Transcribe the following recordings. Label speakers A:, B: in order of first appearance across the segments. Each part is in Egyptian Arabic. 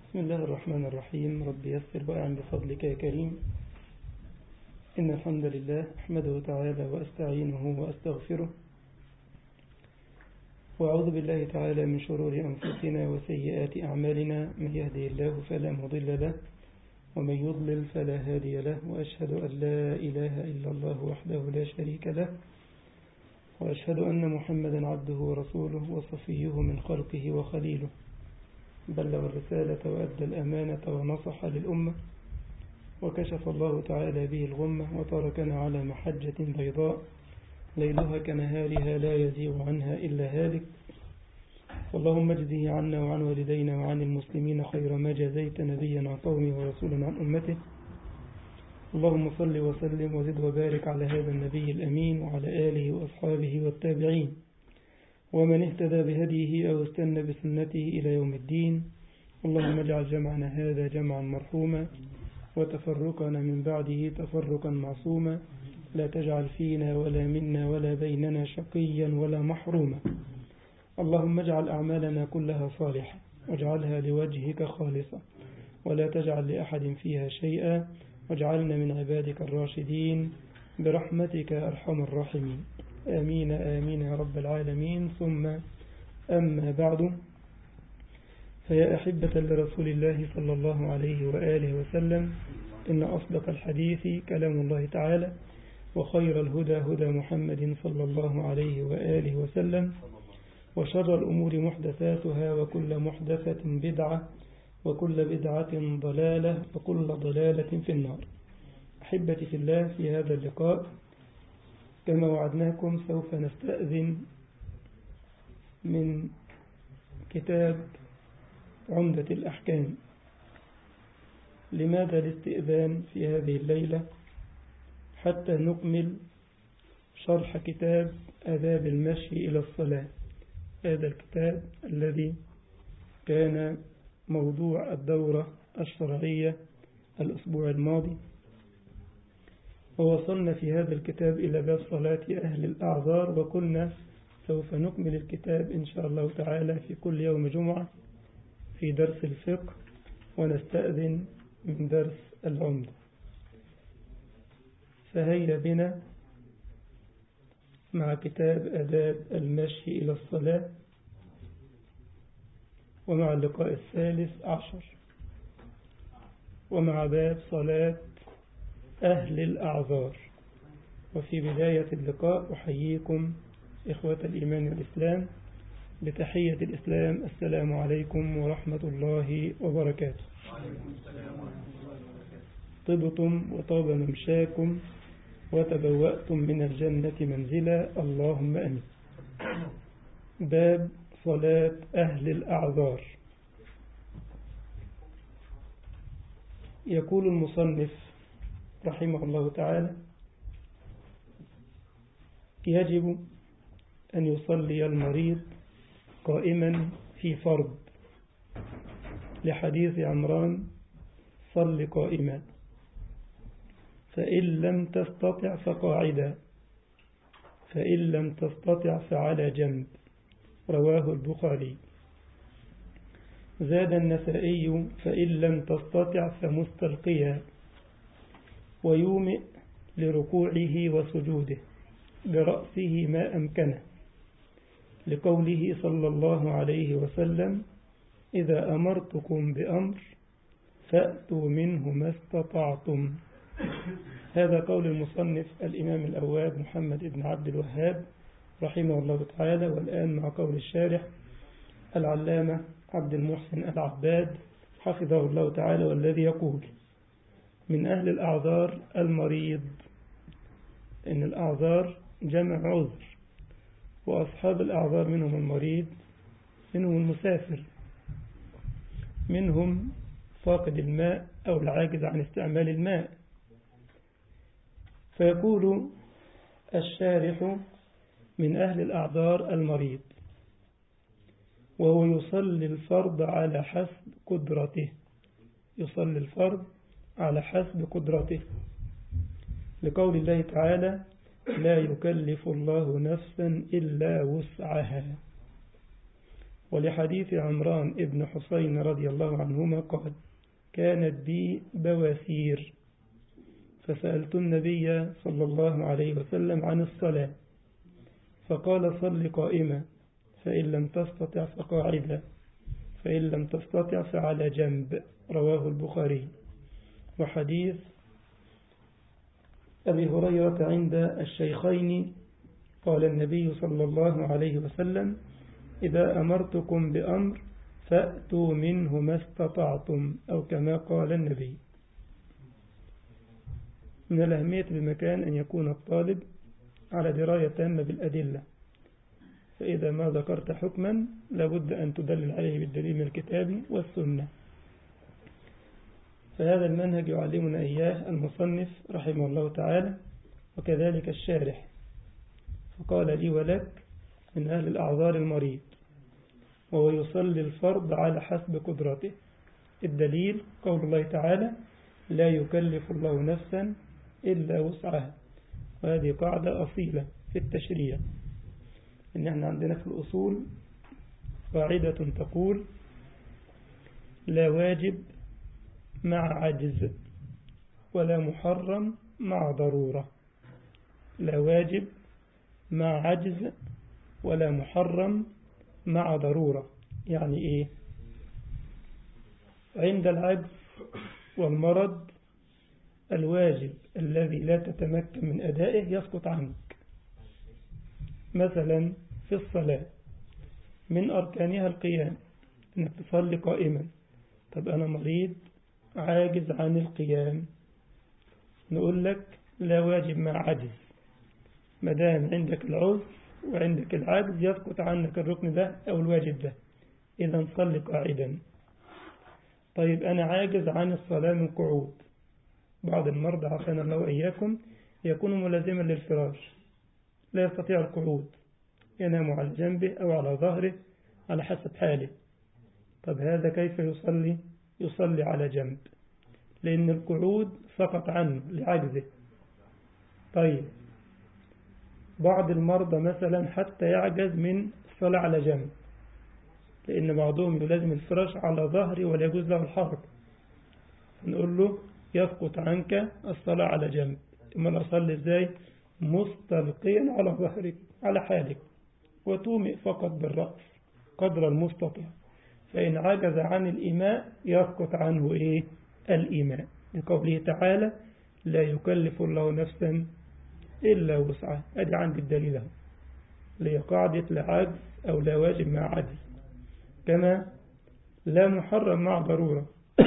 A: بسم الله الرحمن الرحيم رب يسر وأعن بفضلك يا كريم إن الحمد لله أحمده تعالى وأستعينه وأستغفره وأعوذ بالله تعالى من شرور أنفسنا وسيئات أعمالنا من يهدي الله فلا مضل له ومن يضلل فلا هادي له وأشهد أن لا إله إلا الله وحده لا شريك له وأشهد أن محمدا عبده ورسوله وصفيه من خلقه وخليله بلغ الرسالة وأدى الأمانة ونصح للأمة وكشف الله تعالى به الغمة وتركنا على محجة بيضاء ليلها كنهارها لا يزيغ عنها إلا هالك اللهم اجزه عنا وعن والدينا وعن المسلمين خير ما جزيت نبيا عن قومه ورسولا عن أمته اللهم صل وسلم وزد وبارك على هذا النبي الأمين وعلى آله وأصحابه والتابعين ومن اهتدى بهديه أو استنى بسنته إلى يوم الدين اللهم اجعل جمعنا هذا جمعا مرحوما وتفرقنا من بعده تفرقا معصوما لا تجعل فينا ولا منا ولا بيننا شقيا ولا محروما اللهم اجعل أعمالنا كلها صالحة واجعلها لوجهك خالصة ولا تجعل لأحد فيها شيئا واجعلنا من عبادك الراشدين برحمتك أرحم الراحمين آمين آمين يا رب العالمين ثم أما بعد فيا أحبة لرسول الله صلى الله عليه وآله وسلم إن أصدق الحديث كلام الله تعالى وخير الهدى هدى محمد صلى الله عليه وآله وسلم وشر الأمور محدثاتها وكل محدثة بدعة وكل بدعة ضلالة وكل ضلالة في النار أحبتي في الله في هذا اللقاء كما وعدناكم سوف نستأذن من كتاب عمدة الأحكام لماذا الاستئذان في هذه الليلة حتى نكمل شرح كتاب آداب المشي إلى الصلاة هذا الكتاب الذي كان موضوع الدورة الشرعية الأسبوع الماضي ووصلنا في هذا الكتاب إلى باب صلاة أهل الأعذار وقلنا سوف نكمل الكتاب إن شاء الله تعالى في كل يوم جمعة في درس الفقه ونستأذن من درس العمدة فهيا بنا مع كتاب أداب المشي إلى الصلاة ومع اللقاء الثالث عشر ومع باب صلاة أهل الأعذار وفي بداية اللقاء أحييكم إخوة الإيمان والإسلام بتحية الإسلام السلام عليكم ورحمة الله وبركاته طبتم وطاب ممشاكم وتبوأتم من الجنة منزلا اللهم أمين باب صلاة أهل الأعذار يقول المصنف رحمه الله تعالى يجب أن يصلي المريض قائما في فرض لحديث عمران صل قائما فإن لم تستطع فقاعدا فإن لم تستطع فعلى جنب رواه البخاري زاد النسائي فإن لم تستطع فمستلقيا ويومئ لركوعه وسجوده برأسه ما أمكنه لقوله صلى الله عليه وسلم إذا أمرتكم بأمر فأتوا منه ما استطعتم هذا قول المصنف الإمام الأواب محمد بن عبد الوهاب رحمه الله تعالى والآن مع قول الشارح العلامة عبد المحسن العباد حفظه الله تعالى والذي يقول من أهل الأعذار المريض إن الأعذار جمع عذر وأصحاب الأعذار منهم المريض منهم المسافر منهم فاقد الماء أو العاجز عن استعمال الماء فيقول الشارح من أهل الأعذار المريض وهو يصلي الفرض على حسب قدرته يصلي الفرض على حسب قدرته لقول الله تعالى لا يكلف الله نفسا إلا وسعها ولحديث عمران ابن حسين رضي الله عنهما قال كانت بي بواسير فسألت النبي صلى الله عليه وسلم عن الصلاة فقال صل قائما فإن لم تستطع فقاعدا فإن لم تستطع فعلى جنب رواه البخاري وحديث أبي هريرة عند الشيخين قال النبي صلى الله عليه وسلم إذا أمرتكم بأمر فأتوا منه ما استطعتم أو كما قال النبي من الأهمية بمكان أن يكون الطالب على دراية تامة بالأدلة فإذا ما ذكرت حكما لابد أن تدلل عليه بالدليل من الكتاب والسنة فهذا المنهج يعلمنا إياه المصنف رحمه الله تعالى وكذلك الشارح فقال لي ولك من أهل الأعذار المريض وهو يصلي الفرض على حسب قدرته الدليل قول الله تعالى لا يكلف الله نفسا إلا وسعها وهذه قاعدة أصيلة في التشريع إن احنا عندنا في الأصول قاعدة تقول لا واجب مع عجز ولا محرم مع ضرورة لا واجب مع عجز ولا محرم مع ضرورة يعني إيه عند العجز والمرض الواجب الذي لا تتمكن من أدائه يسقط عنك مثلا في الصلاة من أركانها القيام أنك تصلي قائما طب أنا مريض عاجز عن القيام نقول لك لا واجب مع عجز مدام عندك العذر وعندك العجز يسقط عنك الركن ده أو الواجب ده إذا صل قاعدا طيب أنا عاجز عن الصلاة من قعود بعض المرضى عافانا الله وإياكم يكون ملازما للفراش لا يستطيع القعود ينام على جنبه أو على ظهره على حسب حاله طب هذا كيف يصلي يصلي على جنب لأن القعود سقط عنه لعجزه طيب بعض المرضى مثلا حتى يعجز من الصلاة على جنب لأن بعضهم يلازم الفراش على ظهره ولا يجوز له الحركة نقول له يسقط عنك الصلاة على جنب إما أصلي إزاي مستلقيا على ظهرك على حالك وتومئ فقط بالرأس قدر المستطيع فإن عجز عن الإيماء يسقط عنه إيه الإيماء لقوله تعالى لا يكلف الله نفسا إلا وسعها أدي عندي الدليل اهو لهي قاعدة لعجز أو لا واجب مع عجز كما لا محرم مع ضرورة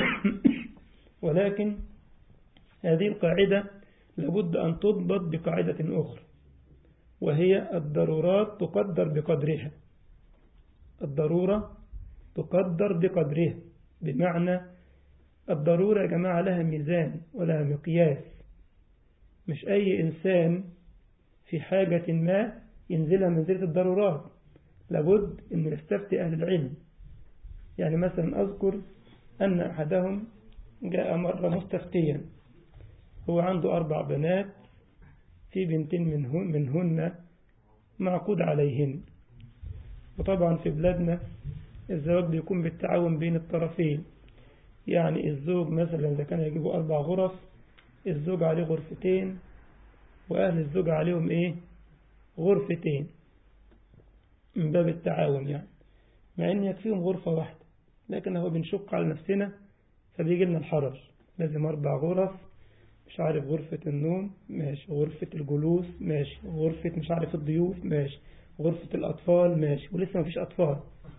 A: ولكن هذه القاعدة لابد أن تضبط بقاعدة أخرى وهي الضرورات تقدر بقدرها الضرورة تقدر بقدرها بمعنى الضرورة يا جماعة لها ميزان ولها مقياس مش أي إنسان في حاجة ما ينزلها منزلة الضرورات لابد أن يستفتي أهل العلم يعني مثلا أذكر أن أحدهم جاء مرة مستفتيا هو عنده أربع بنات في بنتين منهن, منهن معقود عليهن وطبعا في بلادنا الزواج بيكون بالتعاون بين الطرفين يعني الزوج مثلا إذا كان يجيبوا أربع غرف الزوج عليه غرفتين وأهل الزوج عليهم إيه غرفتين من باب التعاون يعني مع أن يكفيهم غرفة واحدة لكن هو بنشق على نفسنا فبيجي لنا الحرج لازم أربع غرف مش عارف غرفة النوم ماشي غرفة الجلوس ماشي غرفة مش عارف الضيوف ماشي غرفة الأطفال ماشي ولسه ما فيش أطفال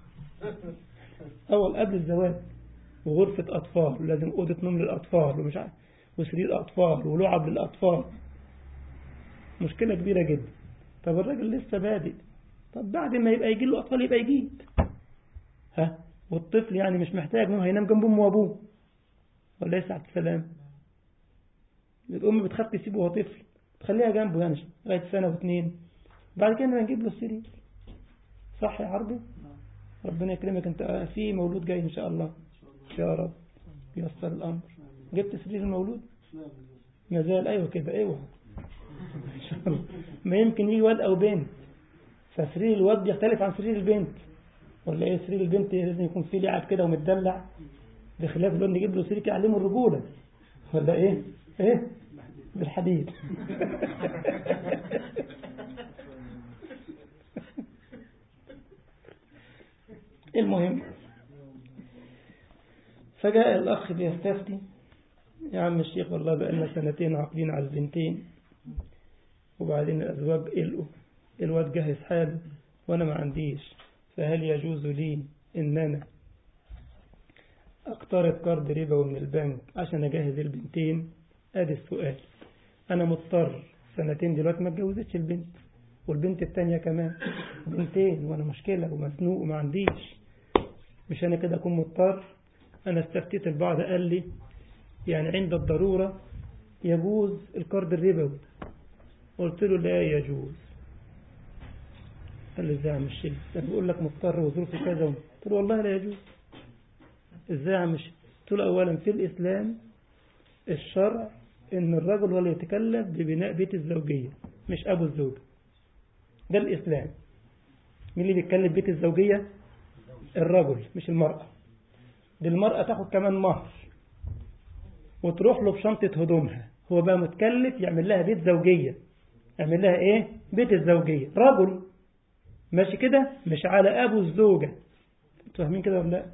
A: أول قبل الزواج وغرفة أطفال لازم أوضة نوم للأطفال ومش عارف وسرير أطفال ولعب للأطفال مشكلة كبيرة جدا طب الراجل لسه بادئ طب بعد ما يبقى يجي له أطفال يبقى يجيب ها والطفل يعني مش محتاج انه هينام جنب امه وابوه ولا يسعد السلام الام بتخاف تسيبه وهو طفل تخليها جنبه يعني لغايه سنه واثنين بعد كده نجيب له السرير صح يا عربي ربنا يكرمك انت في مولود جاي ان شاء الله يا رب ييسر الامر جبت سرير المولود ما زال ايوه كده ايوه ان شاء الله ما يمكن يجي واد او بنت فسرير الواد يختلف عن سرير البنت ولا ايه سرير البنت لازم يكون فيه لعب كده ومتدلع بخلاف لو نجيب له سرير يعلمه الرجوله ولا ايه ايه بالحديد المهم فجاء الأخ بيستفتي يا عم الشيخ والله بقالنا سنتين عاقدين على البنتين وبعدين الأزواج قلقوا الواد جهز حاله وأنا ما عنديش فهل يجوز لي إن أنا أقترض قرض ربوي من البنك عشان أجهز البنتين أدي السؤال أنا مضطر سنتين دلوقتي ما اتجوزتش البنت والبنت التانية كمان بنتين وأنا مشكلة ومزنوق وما عنديش مش أنا كده أكون مضطر أنا استفتيت البعض قال لي يعني عند الضرورة يجوز القرض الربوي قلت له لا يجوز قال لي ازاي يا عم الشيخ انا بقول لك مضطر وظروفي كذا قلت له والله لا يجوز ازاي يا عم الشيخ قلت له اولا في الاسلام الشرع ان الرجل هو اللي يتكلف ببناء بيت الزوجيه مش ابو الزوجه ده الاسلام مين اللي بيتكلف بيت الزوجيه الرجل مش المراه دي المراه تاخد كمان مهر وتروح له بشنطه هدومها هو بقى متكلف يعمل لها بيت زوجيه يعمل لها ايه بيت الزوجيه رجل ماشي كده مش على ابو الزوجه انتوا فاهمين كده ولا لا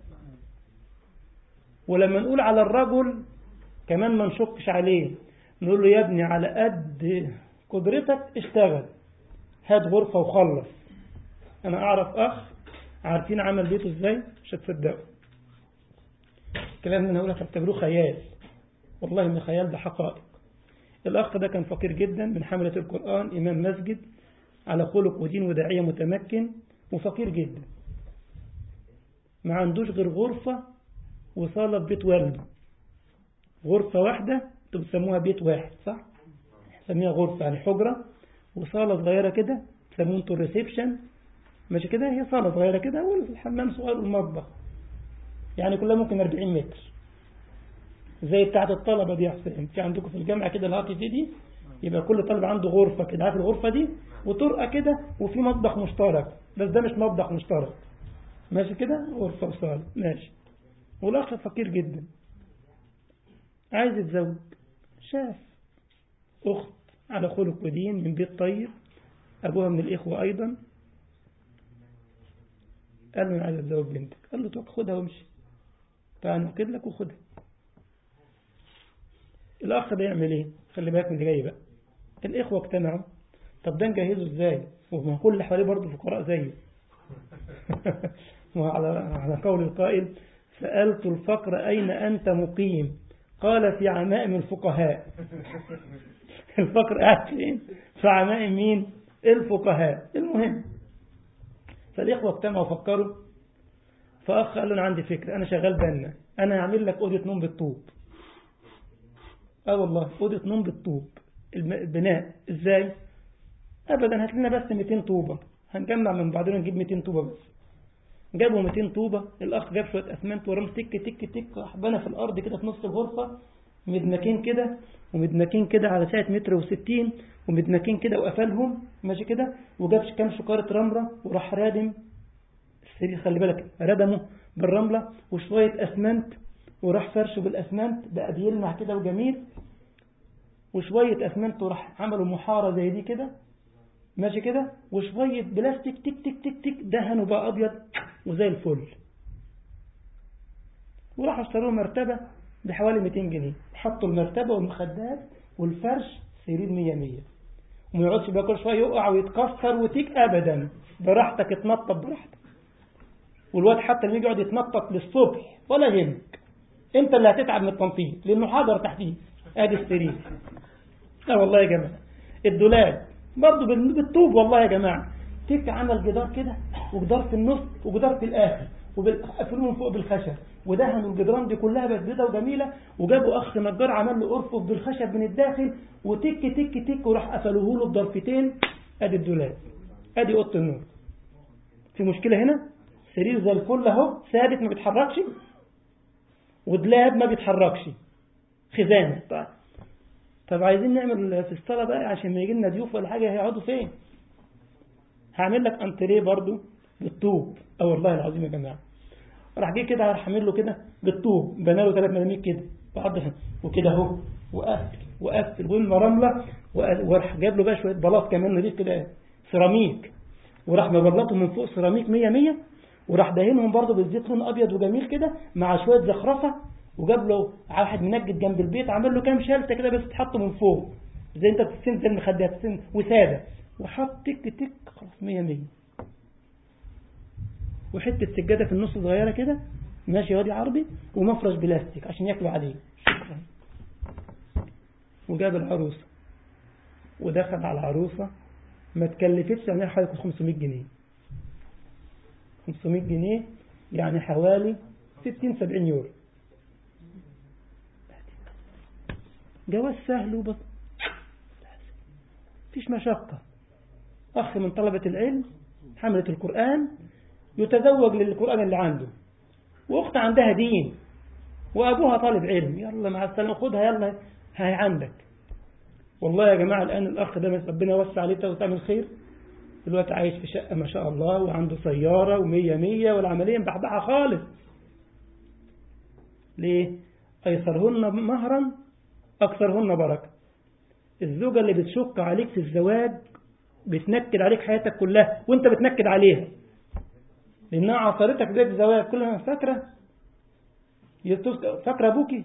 A: ولما نقول على الرجل كمان ما نشكش عليه نقول له يا ابني على قد قدرتك اشتغل هات غرفة وخلص انا اعرف اخ عارفين عمل بيته ازاي مش هتصدقوا الكلام اللي انا هقوله هتعتبروه خيال والله ما خيال ده حقائق الاخ ده كان فقير جدا من حملة القرآن امام مسجد على خلق ودين وداعية متمكن وفقير جدا ما عندوش غير غرفة وصالة في بيت والده غرفة واحدة انتوا بتسموها بيت واحد صح؟ سميها غرفة يعني حجرة وصالة صغيرة كده تسموه انتوا الريسبشن ماشي كده هي صالة صغيرة كده والحمام صغير والمطبخ يعني كلها ممكن 40 متر زي بتاعة الطلبة دي يا حسين في عندكم في الجامعة كده الهاتي في دي يبقى كل طالب عنده غرفة كده عارف الغرفة دي وطرقة كده وفي مطبخ مشترك بس ده مش مطبخ مشترك ماشي كده غرفة وصالة ماشي والأخ فقير جدا عايز يتزوج شاف أخت على خلق ودين من بيت طيب أبوها من الإخوة أيضا قال له أنا عايز أتزوج بنتك قال له طب خدها وامشي تعال نأكد لك وخدها الأخ ده يعمل إيه خلي بالك من اللي جاي بقى الإخوة اجتمعوا طب ده نجهزه إزاي وما كل اللي حواليه برضه فقراء زيه وعلى على قول القائل سألت الفقر أين أنت مقيم قال في عمائم الفقهاء الفقر قاعد فين في عمائم مين الفقهاء المهم فالإخوة اجتمعوا وفكروا فأخ قال له أنا عندي فكرة أنا شغال بنا أنا هعمل لك أوضة نوم بالطوب اه والله أوضة نوم بالطوب البناء إزاي أبدا هات لنا بس 200 طوبة هنجمع من بعضنا نجيب 200 طوبة بس جابوا 200 طوبة الأخ جاب شوية أسمنت ورم تك تك تك حبنا في الأرض كده في نص الغرفة مدمكين كده ومدمكين كده على ساعة متر وستين ومدمكين كده وقفلهم ماشي كده وجاب كام شكارة رملة وراح رادم السرير خلي بالك ردمه بالرملة وشوية أسمنت وراح فرشه بالأسمنت بقى بيلمع كده وجميل وشوية أسمنت وراح عملوا محارة زي دي كده ماشي كده وشوية بلاستيك تك تك تك تك دهنوا بقى أبيض وزي الفل وراحوا اشتروا مرتبة بحوالي 200 جنيه حطوا المرتبة والمخدات والفرش سرير 100 100 وما يقعدش بقى كل شوية يقع ويتكسر وتيك أبدا براحتك اتنطط براحتك والواد حتى اللي يقعد يتنطط للصبح ولا يهمك انت اللي هتتعب من التنطيط لانه حاضر تحتيه ادي السرير لا والله يا جماعه الدولاب برضه بالطوب والله يا جماعه تك عمل جدار كده وجدار في النص وجدار في الاخر وقفلوه من فوق بالخشب ودهنوا الجدران دي كلها بس بيضه وجميله وجابوا اخ نجار عمل له ارفف بالخشب من الداخل وتك تك تك وراح قفلوه له بضرفتين ادي الدولاب ادي اوضه النوم في مشكله هنا سرير زي الفل اهو ثابت ما بيتحركش ودلاب ما بيتحركش خزانه طيب طب عايزين نعمل في الصاله بقى عشان ما يجي لنا ضيوف ولا حاجه هيقعدوا فين هعمل لك انتريه برضو بالطوب اه والله العظيم يا جماعه راح جه كده راح عامل له كده بالطوب بنى له ثلاث ملاميك كده بعض وكده اهو وقفل وقفل وقلنا رمله وراح جاب له بقى شويه بلاط كمان نضيف كده سيراميك وراح مبلطه من فوق سيراميك 100 100 وراح دهنهم برضه بالزيت لون ابيض وجميل كده مع شويه زخرفه وجاب له واحد منجد جنب البيت عمل له كام شلته كده بس تحطه من فوق زي انت بتستند زي المخدات تستند وساده وحط تك تك خلاص 100 100 وحته سجاده في النص صغيره كده ماشي وادي عربي ومفرش بلاستيك عشان ياكلوا عليه شكرا وجاب العروسه ودخل على العروسه ما تكلفتش يعني حوالي 500 جنيه 500 جنيه يعني حوالي 60 70 يورو جواز سهل وبس فيش مشقة أخ من طلبة العلم حملة القرآن يتزوج للقرآن اللي عنده وأخت عندها دين وأبوها طالب علم يلا مع السلامة خدها يلا هاي عندك والله يا جماعة الآن الأخ ده ربنا يوسع عليه وتعمل خير دلوقتي عايش في شقة ما شاء الله وعنده سيارة ومية مية والعملية مبحبحة خالص ليه؟ أيسرهن مهرا أكثرهن بركة الزوجة اللي بتشق عليك في الزواج بتنكد عليك حياتك كلها وانت بتنكد عليها لانها عصرتك بداية الزواج كل ما فاكرة فاكرة ابوكي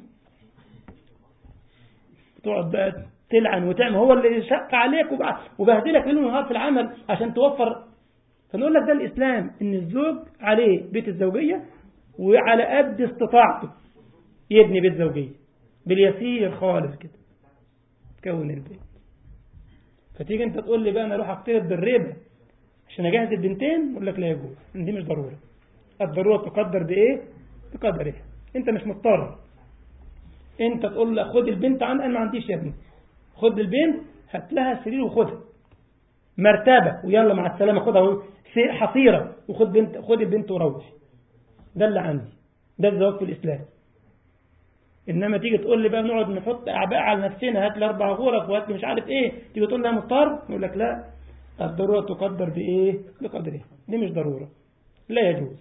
A: تقعد بقى تلعن وتعمل هو اللي شق عليك وبهدلك ليل ونهار في العمل عشان توفر فنقول لك ده الاسلام ان الزوج عليه بيت الزوجية وعلى قد استطاعته يبني بيت زوجية باليسير خالص كده تكون البيت فتيجي انت تقول لي بقى انا اروح اقترض بالربا عشان اجهز البنتين اقول لك لا يجوز دي مش ضروره الضروره تقدر بايه بقدرها انت مش مضطر انت تقول له خد البنت عن انا ما عنديش يا ابني خد البنت هات لها سرير وخدها مرتبه ويلا مع السلامه خدها حصيره وخد بنت خد البنت وروح ده اللي عندي ده الزواج في الاسلام انما تيجي تقول لي بقى نقعد نحط اعباء على نفسنا هات لي اربع غرف وهات لي مش عارف ايه تيجي تقول لي انا مضطر نقول لك لا الضروره تقدر بايه بقدرها دي مش ضروره لا يجوز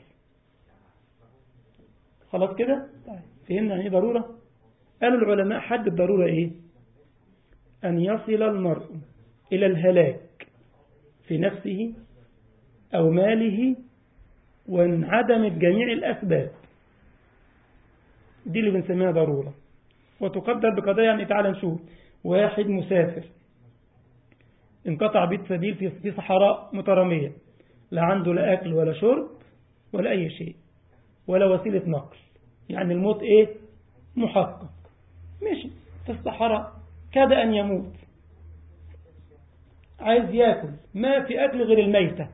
A: خلاص كده طيب فهمنا يعني ايه ضروره قالوا العلماء حد الضروره ايه ان يصل المرء الى الهلاك في نفسه او ماله وانعدمت جميع الاسباب دي اللي بنسميها ضرورة وتقدر بقضايا يعني تعالى نشوف واحد مسافر انقطع بيت سبيل في صحراء مترامية لا عنده لا أكل ولا شرب ولا أي شيء ولا وسيلة نقل يعني الموت إيه محقق مشي في الصحراء كاد أن يموت عايز ياكل ما في أكل غير الميتة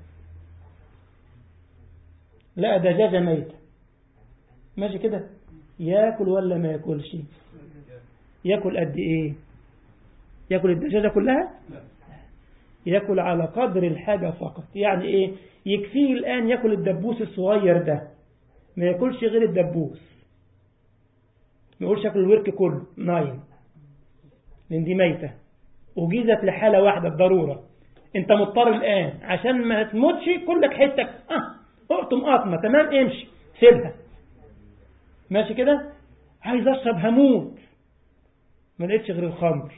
A: لا دجاجة ميتة ماشي كده ياكل ولا ما ياكلش ياكل قد ايه ياكل الدجاجة كلها ياكل على قدر الحاجة فقط يعني ايه يكفيه الآن ياكل الدبوس الصغير ده ما ياكلش غير الدبوس ما يقولش ياكل الورك كله نايم لان دي ميتة وجيزت لحالة واحدة بضرورة انت مضطر الآن عشان ما تموتش كلك حتك اه اقطم قطمة تمام امشي سيبها ماشي كده عايز اشرب هموت ما لقيتش غير الخمر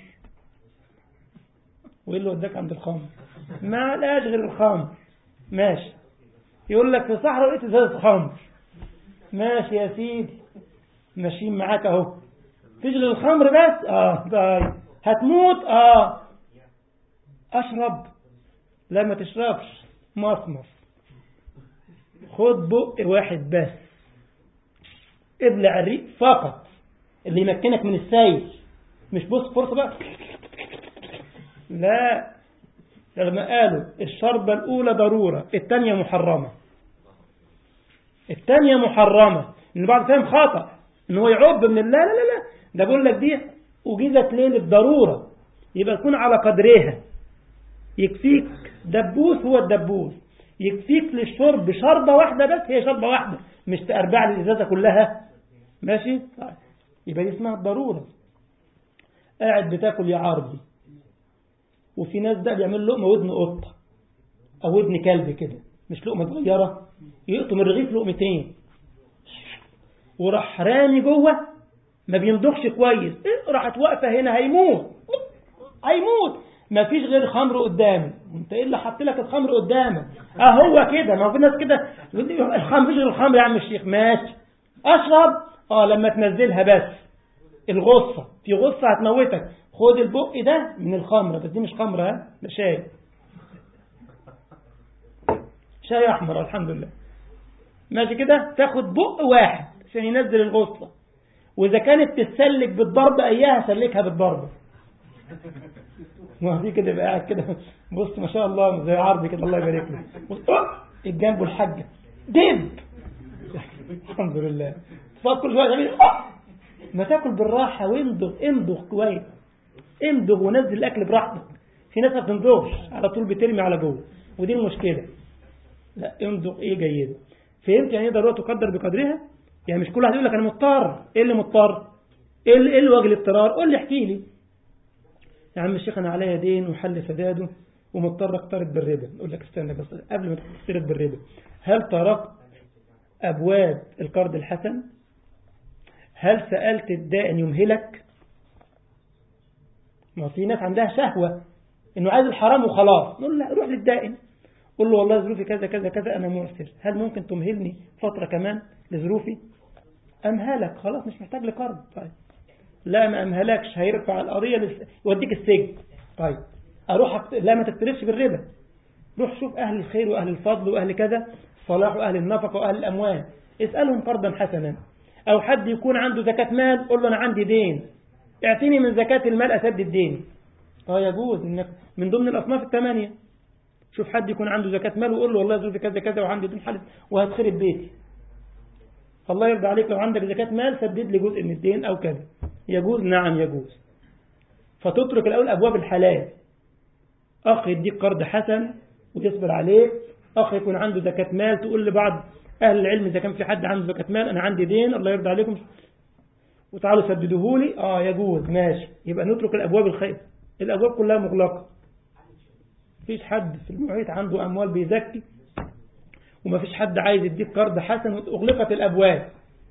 A: وايه اللي وداك عند الخمر ما لقاش غير الخمر ماشي يقول لك في صحراء لقيت ازازه خمر ماشي يا سيدي ماشيين معاك اهو فيش غير الخمر بس اه طيب هتموت اه اشرب لا ما تشربش مصمص خد بق واحد بس ابلع الريق فقط اللي يمكنك من السيل مش بص فرصة بقى لا لما قالوا الشربة الأولى ضرورة الثانية محرمة الثانية محرمة إن بعض فاهم خطأ إن هو يعب من لا لا لا لا ده بقول لك دي أجيزت ليه للضرورة يبقى تكون على قدرها يكفيك دبوس هو الدبوس يكفيك للشرب شربة واحدة بس هي شربة واحدة مش تأربع الإزازة كلها ماشي طيب. يبقى دي اسمها الضرورة قاعد بتاكل يا عربي وفي ناس ده بيعمل لقمة ودن قطة أو ودن كلب كده مش لقمة صغيرة يقطم الرغيف لقمتين وراح رامي جوه ما بيمضغش كويس إيه راحت واقفة هنا هيموت هيموت ما فيش غير خمر قدامي انت ايه اللي حط لك الخمر قدامك اه هو كده ما هو في ناس كده الخمر فيش غير الخمر يا عم الشيخ ماشي اشرب اه لما تنزلها بس الغصة في غصة هتموتك خد البق ده من الخمرة بس دي مش خمرة ها ده شاي شاي احمر الحمد لله ماشي كده تاخد بق واحد عشان ينزل الغصة واذا كانت تتسلك بالضرب اياها سلكها بالضرب ما في كده يبقى قاعد كده بص ما شاء الله زي عرض كده الله يبارك له بص الجنب والحاجة دب الحمد لله تفكر شويه تعمل ما تاكل بالراحة وامضغ امضغ كويس امضغ ونزل الاكل براحتك في ناس ما بتمضغش على طول بترمي على جوه ودي المشكلة لا امضغ ايه جيد فهمت يعني ايه ضرورة تقدر بقدرها يعني مش كل واحد يقول لك انا مضطر ايه اللي مضطر ايه اللي, إيه اللي وجه الاضطرار قول لي احكي لي يا عم الشيخ انا عليا دين وحل سداده ومضطر اقترض بالربا اقول لك استنى بس قبل ما تقترض بالربا هل تركت ابواب القرض الحسن هل سألت الدائن يمهلك ما في ناس عندها شهوة انه عايز الحرام وخلاص نقول لا روح للدائن قول له والله ظروفي كذا كذا كذا انا معسر هل ممكن تمهلني فترة كمان لظروفي امهلك خلاص مش محتاج لقرض طيب لا ما امهلكش هيرفع القضية لس... يوديك السجن طيب اروح أكت... لا ما تكترفش بالربا روح شوف اهل الخير واهل الفضل واهل كذا صلاح واهل النفقة واهل الاموال اسألهم قرضا حسنا او حد يكون عنده زكاة مال قول له انا عندي دين اعطيني من زكاة المال اسدد دين اه يجوز انك من ضمن الاصناف الثمانية شوف حد يكون عنده زكاة مال وقول له والله ظروفي كذا كذا وعندي دين حالة وهتخرب بيتي الله يرضى عليك لو عندك زكاة مال سدد لي جزء من الدين او كذا يجوز نعم يجوز فتترك الأول أبواب الحلال أخ يديك قرض حسن وتصبر عليه أخ يكون عنده زكاة مال تقول لبعض أهل العلم إذا كان في حد عنده زكاة مال أنا عندي دين الله يرضى عليكم وتعالوا سددوه لي آه يجوز ماشي يبقى نترك الأبواب الخير الأبواب كلها مغلقة مفيش حد في المحيط عنده أموال بيزكي ومفيش حد عايز يديك قرض حسن وأغلقت الأبواب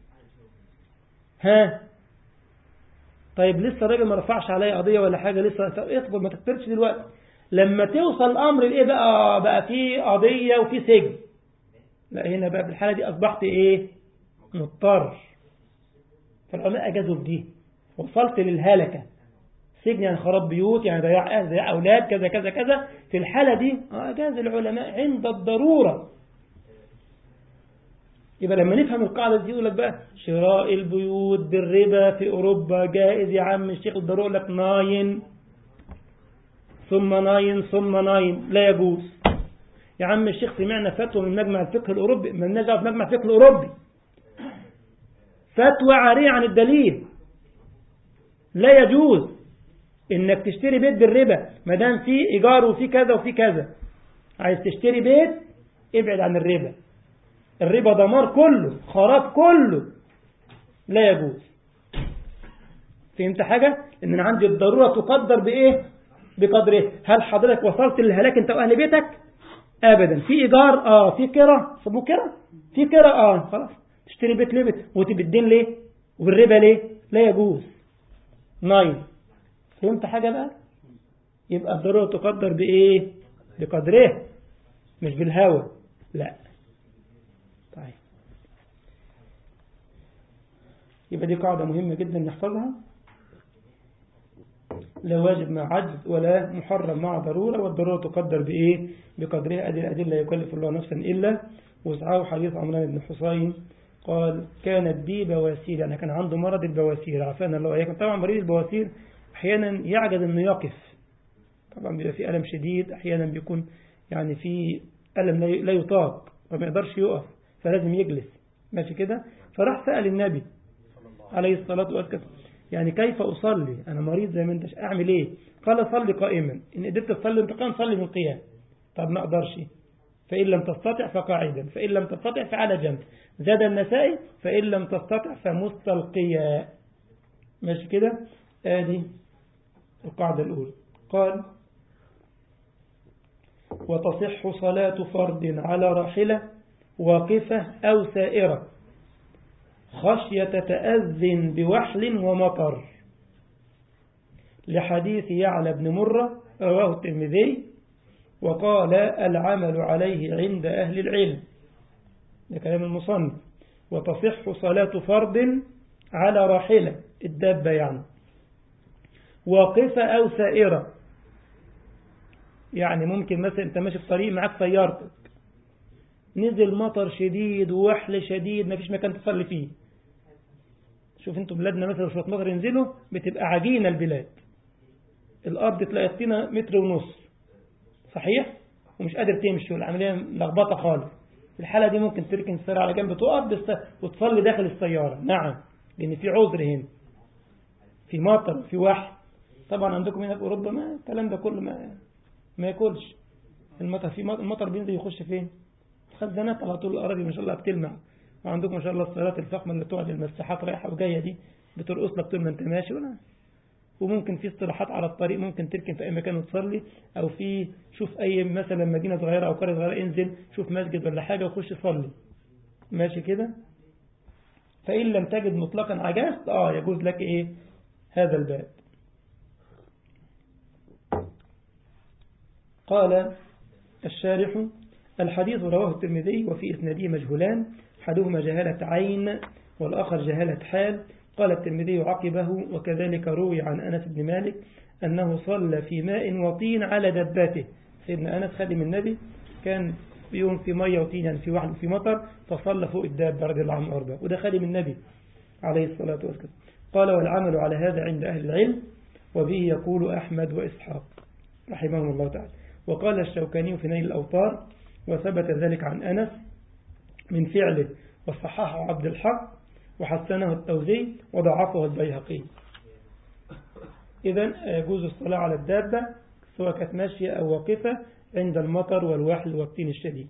A: ها طيب لسه الراجل ما رفعش عليا قضية ولا حاجة لسه اصبر ما تكترش دلوقتي لما توصل الأمر لإيه بقى بقى في قضية وفي سجن لا هنا بقى في الحالة دي أصبحت إيه مضطر فالعلماء أجازوا بدي وصلت للهلكة سجن يعني خراب بيوت يعني ضياع أهل ضياع أولاد كذا كذا كذا في الحالة دي أجاز العلماء عند الضرورة يبقى لما نفهم القاعدة دي يقول لك بقى شراء البيوت بالربا في أوروبا جائز يا عم الشيخ الضرورة يقول لك ناين ثم ناين ثم ناين لا يجوز يا عم الشيخ سمعنا فتوى من مجمع الفقه الأوروبي من نجع في مجمع الفقه الأوروبي فتوى عارية عن الدليل لا يجوز انك تشتري بيت بالربا ما دام في ايجار وفي كذا وفي كذا عايز تشتري بيت ابعد عن الربا الربا دمار كله خراب كله لا يجوز فهمت حاجة ان انا عندي الضرورة تقدر بايه بقدره هل حضرتك وصلت للهلاك انت واهل بيتك ابدا في ايجار اه في كرة سموه كرة في كرة اه خلاص تشتري بيت ليه وتبدين ليه وبالربا ليه لا يجوز ناين فهمت حاجة بقى يبقى الضرورة تقدر بايه بقدره مش بالهوى لا طيب يبقى دي قاعدة مهمة جدا نحفظها لا واجب مع عجز ولا محرم مع ضرورة والضرورة تقدر بإيه بقدرها أدي الأدلة يكلف الله نفسا إلا وسعاه حديث عمران بن حسين قال كانت بي بواسير يعني كان عنده مرض البواسير عافانا الله وإياكم طبعا مريض البواسير أحيانا يعجز أنه يقف طبعا بيبقى في ألم شديد أحيانا بيكون يعني في ألم لا يطاق وما يقدرش يقف فلازم يجلس ماشي كده فراح سأل النبي عليه الصلاة والسلام يعني كيف أصلي أنا مريض زي ما أنت أعمل إيه قال صلي قائما إن قدرت تصلي أنت قائم صلي من قيام طب ما أقدرش فإن لم تستطع فقاعدا فإن لم تستطع فعلى جنب زاد النسائي فإن لم تستطع فمستلقيا ماشي كده آدي القاعدة الأولى قال وتصح صلاة فرد على راحلة واقفة أو سائرة خشية تأذن بوحل ومطر لحديث يعلى بن مرة رواه الترمذي وقال العمل عليه عند أهل العلم ده كلام المصنف وتصح صلاة فرد على راحلة الدابة يعني واقفة أو سائرة يعني ممكن مثلا أنت ماشي في طريق معاك سيارتك نزل مطر شديد ووحل شديد ما فيش مكان تصلي فيه شوف انتم بلادنا مثلا شوية مطر ينزلوا بتبقى عجينة البلاد الأرض تلاقي الطينة متر ونص صحيح ومش قادر تمشي والعملية لخبطة خالص في الحالة دي ممكن تركن السيارة على جنب تقف بس وتصلي داخل السيارة نعم لأن في عذر هنا في مطر في وحل طبعا عندكم هنا في أوروبا ما الكلام ده كله ما ما ياكلش المطر في المطر بينزل يخش فين خزانات على طول الأراضي ما شاء الله بتلمع وعندكم ما شاء الله السيارات الفخمة اللي تقعد المساحات رايحة وجاية دي بترقص لك طول ما انت ماشي ولا وممكن في اصطلاحات على الطريق ممكن تركن في أي مكان وتصلي أو في شوف أي مثلا مدينة صغيرة أو قرية صغيرة انزل شوف مسجد ولا حاجة وخش صلي ماشي كده فإن لم تجد مطلقا عجزت آه يجوز لك إيه هذا الباب قال الشارح الحديث رواه الترمذي وفي إسناده مجهولان أحدهما جهالة عين والآخر جهالة حال قال الترمذي عقبه وكذلك روي عن أنس بن مالك أنه صلى في ماء وطين على دباته سيدنا أنس خادم النبي كان يوم في مية وطين يعني في واحد في مطر فصلى فوق الدابة رضي الله عنه وارضاه وده خادم النبي عليه الصلاة والسلام قال والعمل على هذا عند أهل العلم وبه يقول أحمد وإسحاق رحمهم الله تعالى وقال الشوكاني في نيل الأوطار وثبت ذلك عن أنس من فعله وصححه عبد الحق وحسنه التوزي وضعفه البيهقي إذا يجوز الصلاة على الدابة سواء كانت ماشية أو واقفة عند المطر والوحل والطين الشديد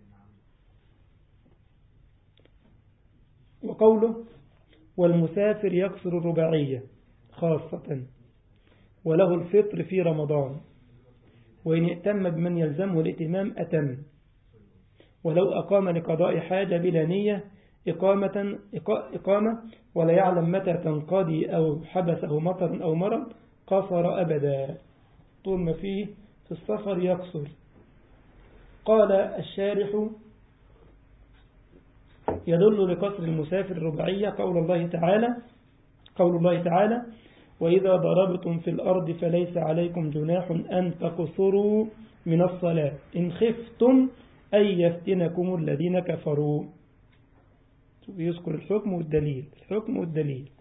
A: وقوله والمسافر يكسر الرباعية خاصة وله الفطر في رمضان وإن ائتم بمن يلزمه الائتمام أتم ولو أقام لقضاء حاجة بلا نية إقامة, إقامة ولا يعلم متى تنقضي أو حبسه مطر أو مرض قصر أبدا طول ما فيه في السفر يقصر قال الشارح يدل لقصر المسافر الربعية قول الله تعالى قول الله تعالى وإذا ضربتم في الأرض فليس عليكم جناح أن تقصروا من الصلاة إن خفتم أن يفتنكم الذين كفروا يذكر الحكم والدليل الحكم والدليل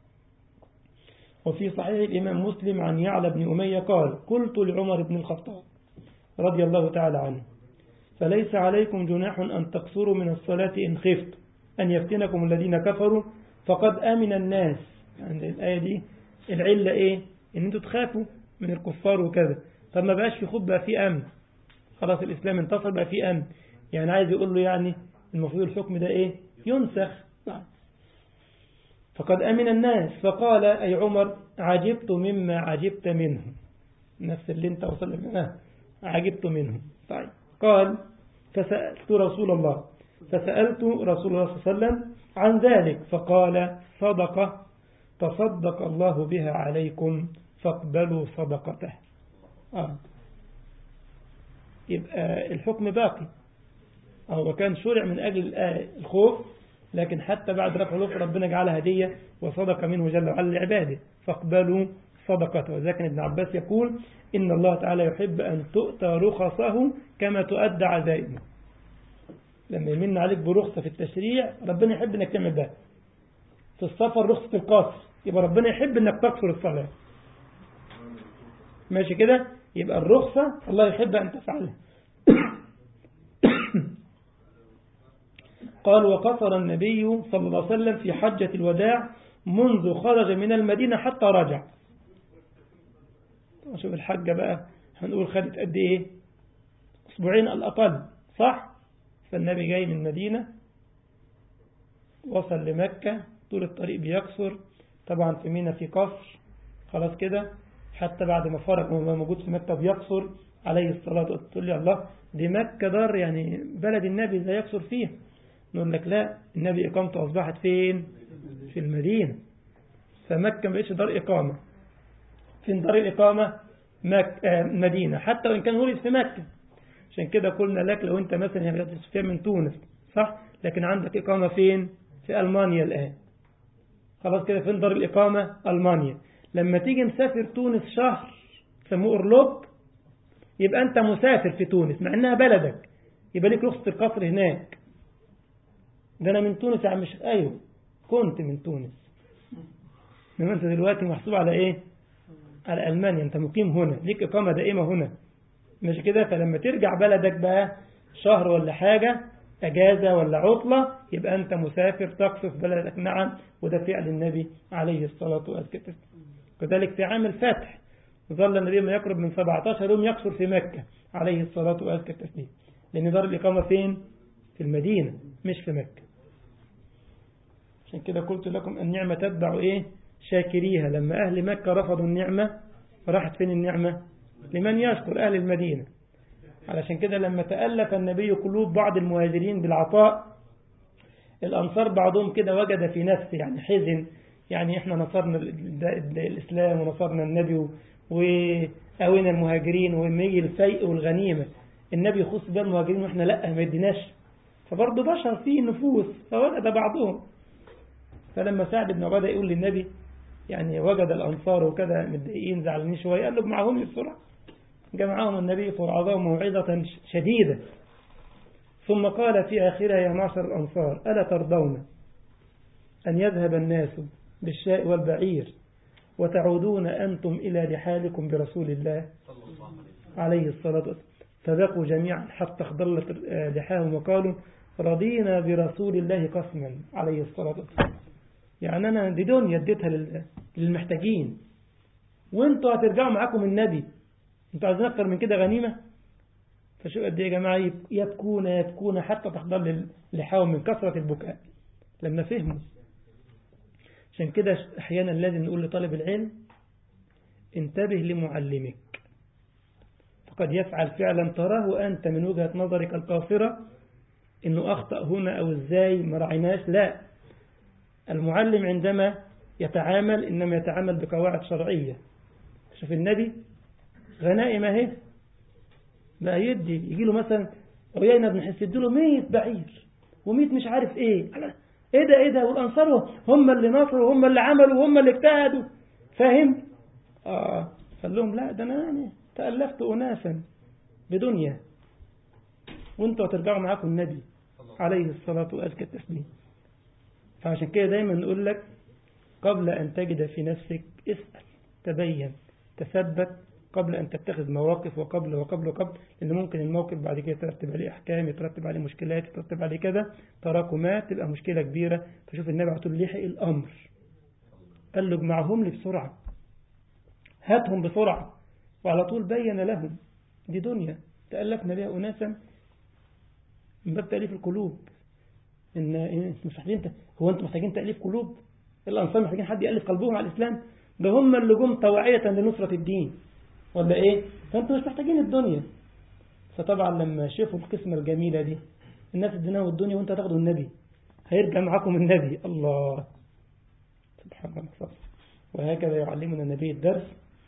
A: وفي صحيح الإمام مسلم عن يعلى بن أمية قال قلت لعمر بن الخطاب رضي الله تعالى عنه فليس عليكم جناح أن تقصروا من الصلاة إن خفت أن يفتنكم الذين كفروا فقد آمن الناس يعني الآية دي العلة إيه إن أنتوا تخافوا من الكفار وكذا طب ما بقاش في خوف بقى في أمن خلاص الإسلام انتصر بقى في أمن يعني عايز يقول له يعني المفروض الحكم ده إيه ينسخ فقد أمن الناس فقال أي عمر عجبت مما عجبت منه نفس اللي انت وصل منه عجبت منه طيب قال فسألت رسول الله فسألت رسول الله صلى الله عليه وسلم عن ذلك فقال صدقة تصدق الله بها عليكم فاقبلوا صدقته آه. يبقى الحكم باقي هو كان شرع من أجل الخوف لكن حتى بعد رفع الخوف ربنا جعلها هدية وصدق منه جل وعلا لعباده فاقبلوا صدقته وذلك ابن عباس يقول إن الله تعالى يحب أن تؤتى رخصه كما تؤدى عزائمه لما يمن عليك برخصة في التشريع ربنا يحب أنك تعمل ده في السفر رخصة القصر يبقى ربنا يحب أنك تقصر الصلاة ماشي كده يبقى الرخصة الله يحب أن تفعلها قال وقصر النبي صلى الله عليه وسلم في حجة الوداع منذ خرج من المدينة حتى رجع شوف الحجة بقى هنقول خدت قد ايه اسبوعين الأقل صح فالنبي جاي من المدينة وصل لمكة طول الطريق بيقصر طبعا في مينا في قصر خلاص كده حتى بعد ما فرق وما موجود في مكة بيقصر عليه الصلاة والسلام تقول لي الله دي مكة دار يعني بلد النبي لا يكسر فيها نقول لك لا النبي إقامته أصبحت فين في المدينة فمكة ما بقتش دار إقامة فين دار الإقامة مك... آه مدينة حتى وإن كان ولد في مكة عشان كده قلنا لك لو أنت مثلا يا سفيان من تونس صح لكن عندك إقامة فين في ألمانيا الآن خلاص كده فين دار الإقامة ألمانيا لما تيجي مسافر تونس شهر سموه أورلوب يبقى أنت مسافر في تونس مع أنها بلدك يبقى ليك رخصة القصر هناك ده أنا من تونس يا عم مش أيوه كنت من تونس إنما أنت دلوقتي محسوب على إيه على ألمانيا أنت مقيم هنا ليك إقامة دائمة هنا مش كده فلما ترجع بلدك بقى شهر ولا حاجة أجازة ولا عطلة يبقى أنت مسافر تقصف بلدك نعم وده فعل النبي عليه الصلاة والسلام كذلك في عام الفتح ظل النبي ما يقرب من 17 يوم يقصر في مكة عليه الصلاة والسلام لأن دار الإقامة فين؟ في المدينة مش في مكة عشان كده قلت لكم النعمة تتبع إيه؟ شاكريها لما أهل مكة رفضوا النعمة راحت فين النعمة؟ لمن يشكر أهل المدينة علشان كده لما تألف النبي قلوب بعض المهاجرين بالعطاء الأنصار بعضهم كده وجد في نفسه يعني حزن يعني احنا نصرنا الإسلام ونصرنا النبي وأوينا المهاجرين وما يجي الفيء والغنيمة النبي يخص بها المهاجرين واحنا لا ما يديناش فبرضه بشر فيه نفوس فوجد بعضهم فلما سعد بن عبادة يقول للنبي يعني وجد الأنصار وكذا متضايقين زعلانين شوية قال له معهم بسرعة جمعهم النبي فوعظهم موعظة شديدة ثم قال في آخرها يا معشر الأنصار ألا ترضون أن يذهب الناس بالشاء والبعير وتعودون أنتم إلى رحالكم برسول الله عليه الصلاة والسلام فبقوا جميعا حتى اخضلت لحاهم وقالوا رضينا برسول الله قسما عليه الصلاة والسلام يعني أنا دي دنيا اديتها للمحتاجين وانتوا هترجعوا معاكم النبي انتوا عايزين اكتر من كده غنيمة فشو قد ايه يا جماعة يبكون يبكون حتى تخضر لحاهم من كثرة البكاء لما فهموا عشان كده احيانا لازم نقول لطالب العلم انتبه لمعلمك فقد يفعل فعلا تراه أنت من وجهة نظرك القاصرة انه اخطأ هنا او ازاي ما رعيناش لا المعلم عندما يتعامل انما يتعامل بقواعد شرعية شوف النبي غنائم اهي بقى يدي يجي له مثلا عيينة بن حس يدي له 100 بعير و100 مش عارف ايه ايه ده ايه ده والانصار هم اللي نصروا وهم اللي عملوا وهم اللي اجتهدوا فاهم اه قال لهم لا ده انا يعني تألفت اناسا بدنيا وانتوا هترجعوا معاكم النبي عليه الصلاة وأزكى التسليم فعشان كده دايما نقول لك قبل أن تجد في نفسك اسأل تبين تثبت قبل أن تتخذ مواقف وقبل وقبل وقبل لأن ممكن الموقف بعد كده يترتب عليه أحكام يترتب عليه مشكلات يترتب عليه كذا تراكمات تبقى مشكلة كبيرة فشوف النبي عليه لحق الأمر قال له اجمعهم لي بسرعة هاتهم بسرعة وعلى طول بين لهم دي دنيا تألفنا بها أناسا من باب تأليف القلوب إن انتوا محتاجين هو أنتم محتاجين تأليف قلوب الأنصار محتاجين حد يألف قلبهم على الإسلام ده هم اللي جم توعية لنصرة الدين ولا إيه فأنتم مش محتاجين الدنيا فطبعا لما شافوا القسمة الجميلة دي الناس اديناه الدنيا وانت تاخدوا النبي هيرجع معاكم النبي الله سبحان الله وهكذا يعلمنا النبي الدرس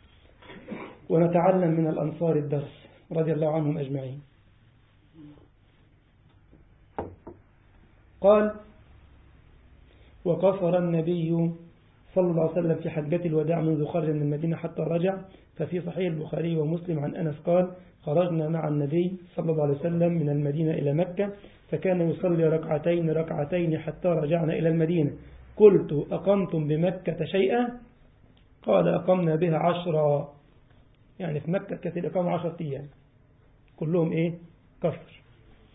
A: ونتعلم من الأنصار الدرس رضي الله عنهم أجمعين قال وقصر النبي صلى الله عليه وسلم في حجة الوداع منذ خرج من المدينة حتى رجع ففي صحيح البخاري ومسلم عن أنس قال خرجنا مع النبي صلى الله عليه وسلم من المدينة إلى مكة فكان يصلي ركعتين ركعتين حتى رجعنا إلى المدينة قلت أقمتم بمكة شيئا قال أقمنا بها عشرة يعني في مكة كانت الإقامة عشرة أيام كلهم إيه كفر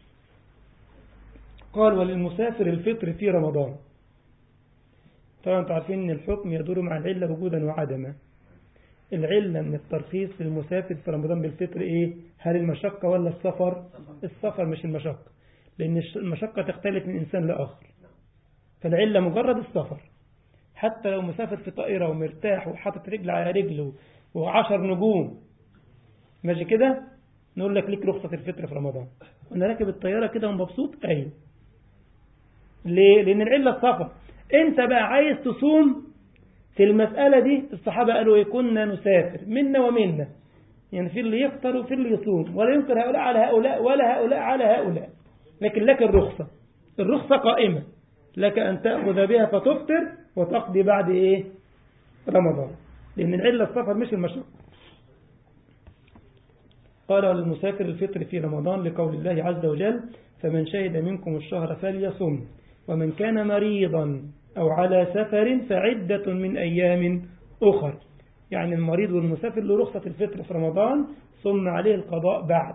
A: قال وللمسافر الفطر في رمضان طبعا انتم عارفين ان الحكم يدور مع العلة وجودا وعدما العلة من الترخيص للمسافر في رمضان بالفطر ايه هل المشقة ولا السفر السفر مش المشقة لان المشقة تختلف من انسان لاخر فالعلة مجرد السفر حتى لو مسافر في طائرة ومرتاح وحاطط رجل على رجله وعشر نجوم ماشي كده نقول لك ليك رخصة الفطر في رمضان وانا راكب الطيارة كده ومبسوط ايوه ليه لان العلة السفر انت بقى عايز تصوم في المسألة دي الصحابة قالوا ايه كنا نسافر منا ومنا يعني في اللي يفطر وفي اللي يصوم ولا ينكر هؤلاء على هؤلاء ولا هؤلاء على هؤلاء لكن لك الرخصة الرخصة قائمة لك أن تأخذ بها فتفطر وتقضي بعد إيه رمضان لأن العلة السفر مش المشروع قال للمسافر الفطر في رمضان لقول الله عز وجل فمن شهد منكم الشهر فليصم ومن كان مريضا أو على سفر فعدة من أيام أخر يعني المريض والمسافر له رخصة الفطر في رمضان ثم عليه القضاء بعد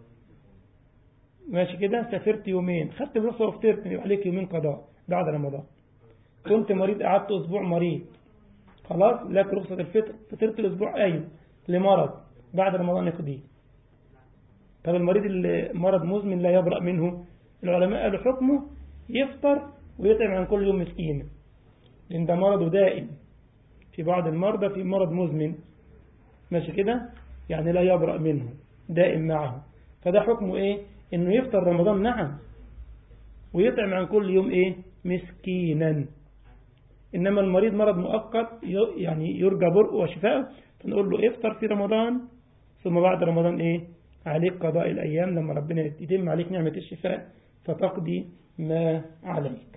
A: ماشي كده سافرت يومين خدت الرخصة وفطرت يبقى عليك يومين قضاء بعد رمضان كنت مريض قعدت أسبوع مريض خلاص لك رخصة الفطر فطرت الأسبوع أيوه لمرض بعد رمضان يقضيه طب المريض اللي مرض مزمن لا يبرأ منه العلماء قالوا حكمه يفطر ويطعم عن كل يوم مسكين لأن ده مرضه دائم في بعض المرضى في مرض مزمن ماشي كده يعني لا يبرأ منه دائم معه فده حكمه ايه انه يفطر رمضان نعم ويطعم عن كل يوم ايه مسكينا انما المريض مرض مؤقت يعني يرجى برء وشفاءه فنقول له افطر في رمضان ثم بعد رمضان ايه عليك قضاء الايام لما ربنا يتم عليك نعمة الشفاء فتقضي ما عليك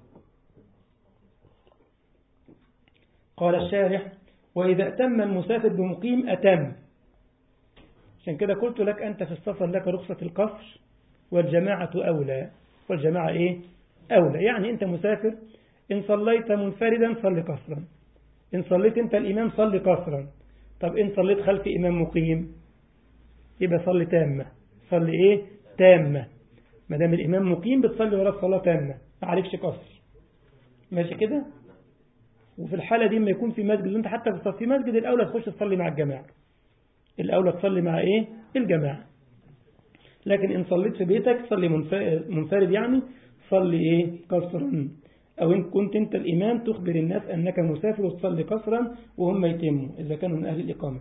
A: قال الشارح وإذا أتم المسافر بمقيم أتم عشان كده قلت لك أنت في السفر لك رخصة القصر والجماعة أولى والجماعة إيه أولى يعني أنت مسافر إن صليت منفردا صل قصرا إن صليت أنت الإمام صل قصرا طب إن صليت خلف إمام مقيم يبقى صل تامة صل إيه تامة ما دام الإمام مقيم بتصلي وراه الصلاة تامة ما عليكش قصر ماشي كده وفي الحالة دي ما يكون في مسجد انت حتى في مسجد الأولى تخش تصلي مع الجماعة الأولى تصلي مع إيه الجماعة لكن إن صليت في بيتك صلي منفرد يعني صلي إيه قصرا أو إن كنت أنت الإمام تخبر الناس أنك مسافر وتصلي قصرا وهم يتموا إذا كانوا من أهل الإقامة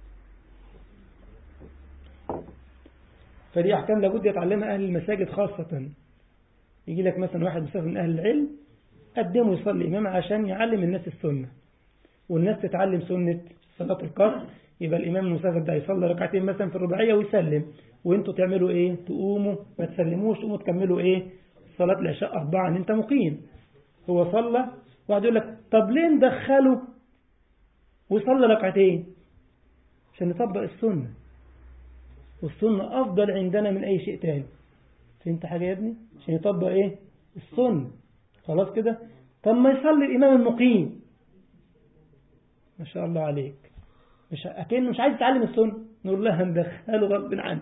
A: فدي أحكام لابد يتعلمها أهل المساجد خاصة يجي لك مثلا واحد مسافر من أهل العلم قدمه يصلي إمام عشان يعلم الناس السنة والناس تتعلم سنة صلاة القصر يبقى الإمام المسافر ده يصلي ركعتين مثلا في الرباعية ويسلم وانتوا تعملوا ايه تقوموا ما تسلموش تقوموا تكملوا ايه صلاة العشاء أربعة انت مقيم هو صلى واحد يقول لك طب ليه ندخله ويصلي ركعتين عشان نطبق السنة والسنة أفضل عندنا من أي شيء تاني فهمت حاجة يا ابني عشان يطبق ايه السنة خلاص كده طب ما يصلي الإمام المقيم ما شاء الله عليك مش أكنه مش عايز يتعلم السنة نقول لها ندخله غصب عنه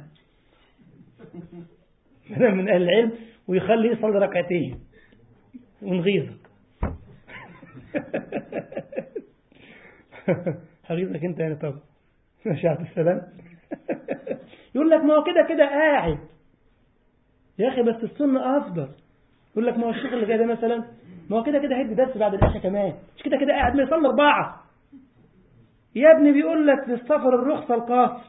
A: من أهل العلم ويخلي يصلي ركعتين ونغيظك هغيظك انت يعني طب ماشي عبد السلام يقول لك ما هو كده كده قاعد يا أخي بس السنة أفضل يقول لك ما هو الشيخ اللي جاي ده مثلا ما هو كده كده هيدي درس بعد العشاء كمان مش كده كده قاعد ما يصلي أربعة يا ابني بيقول لك للسفر الرخصة القصر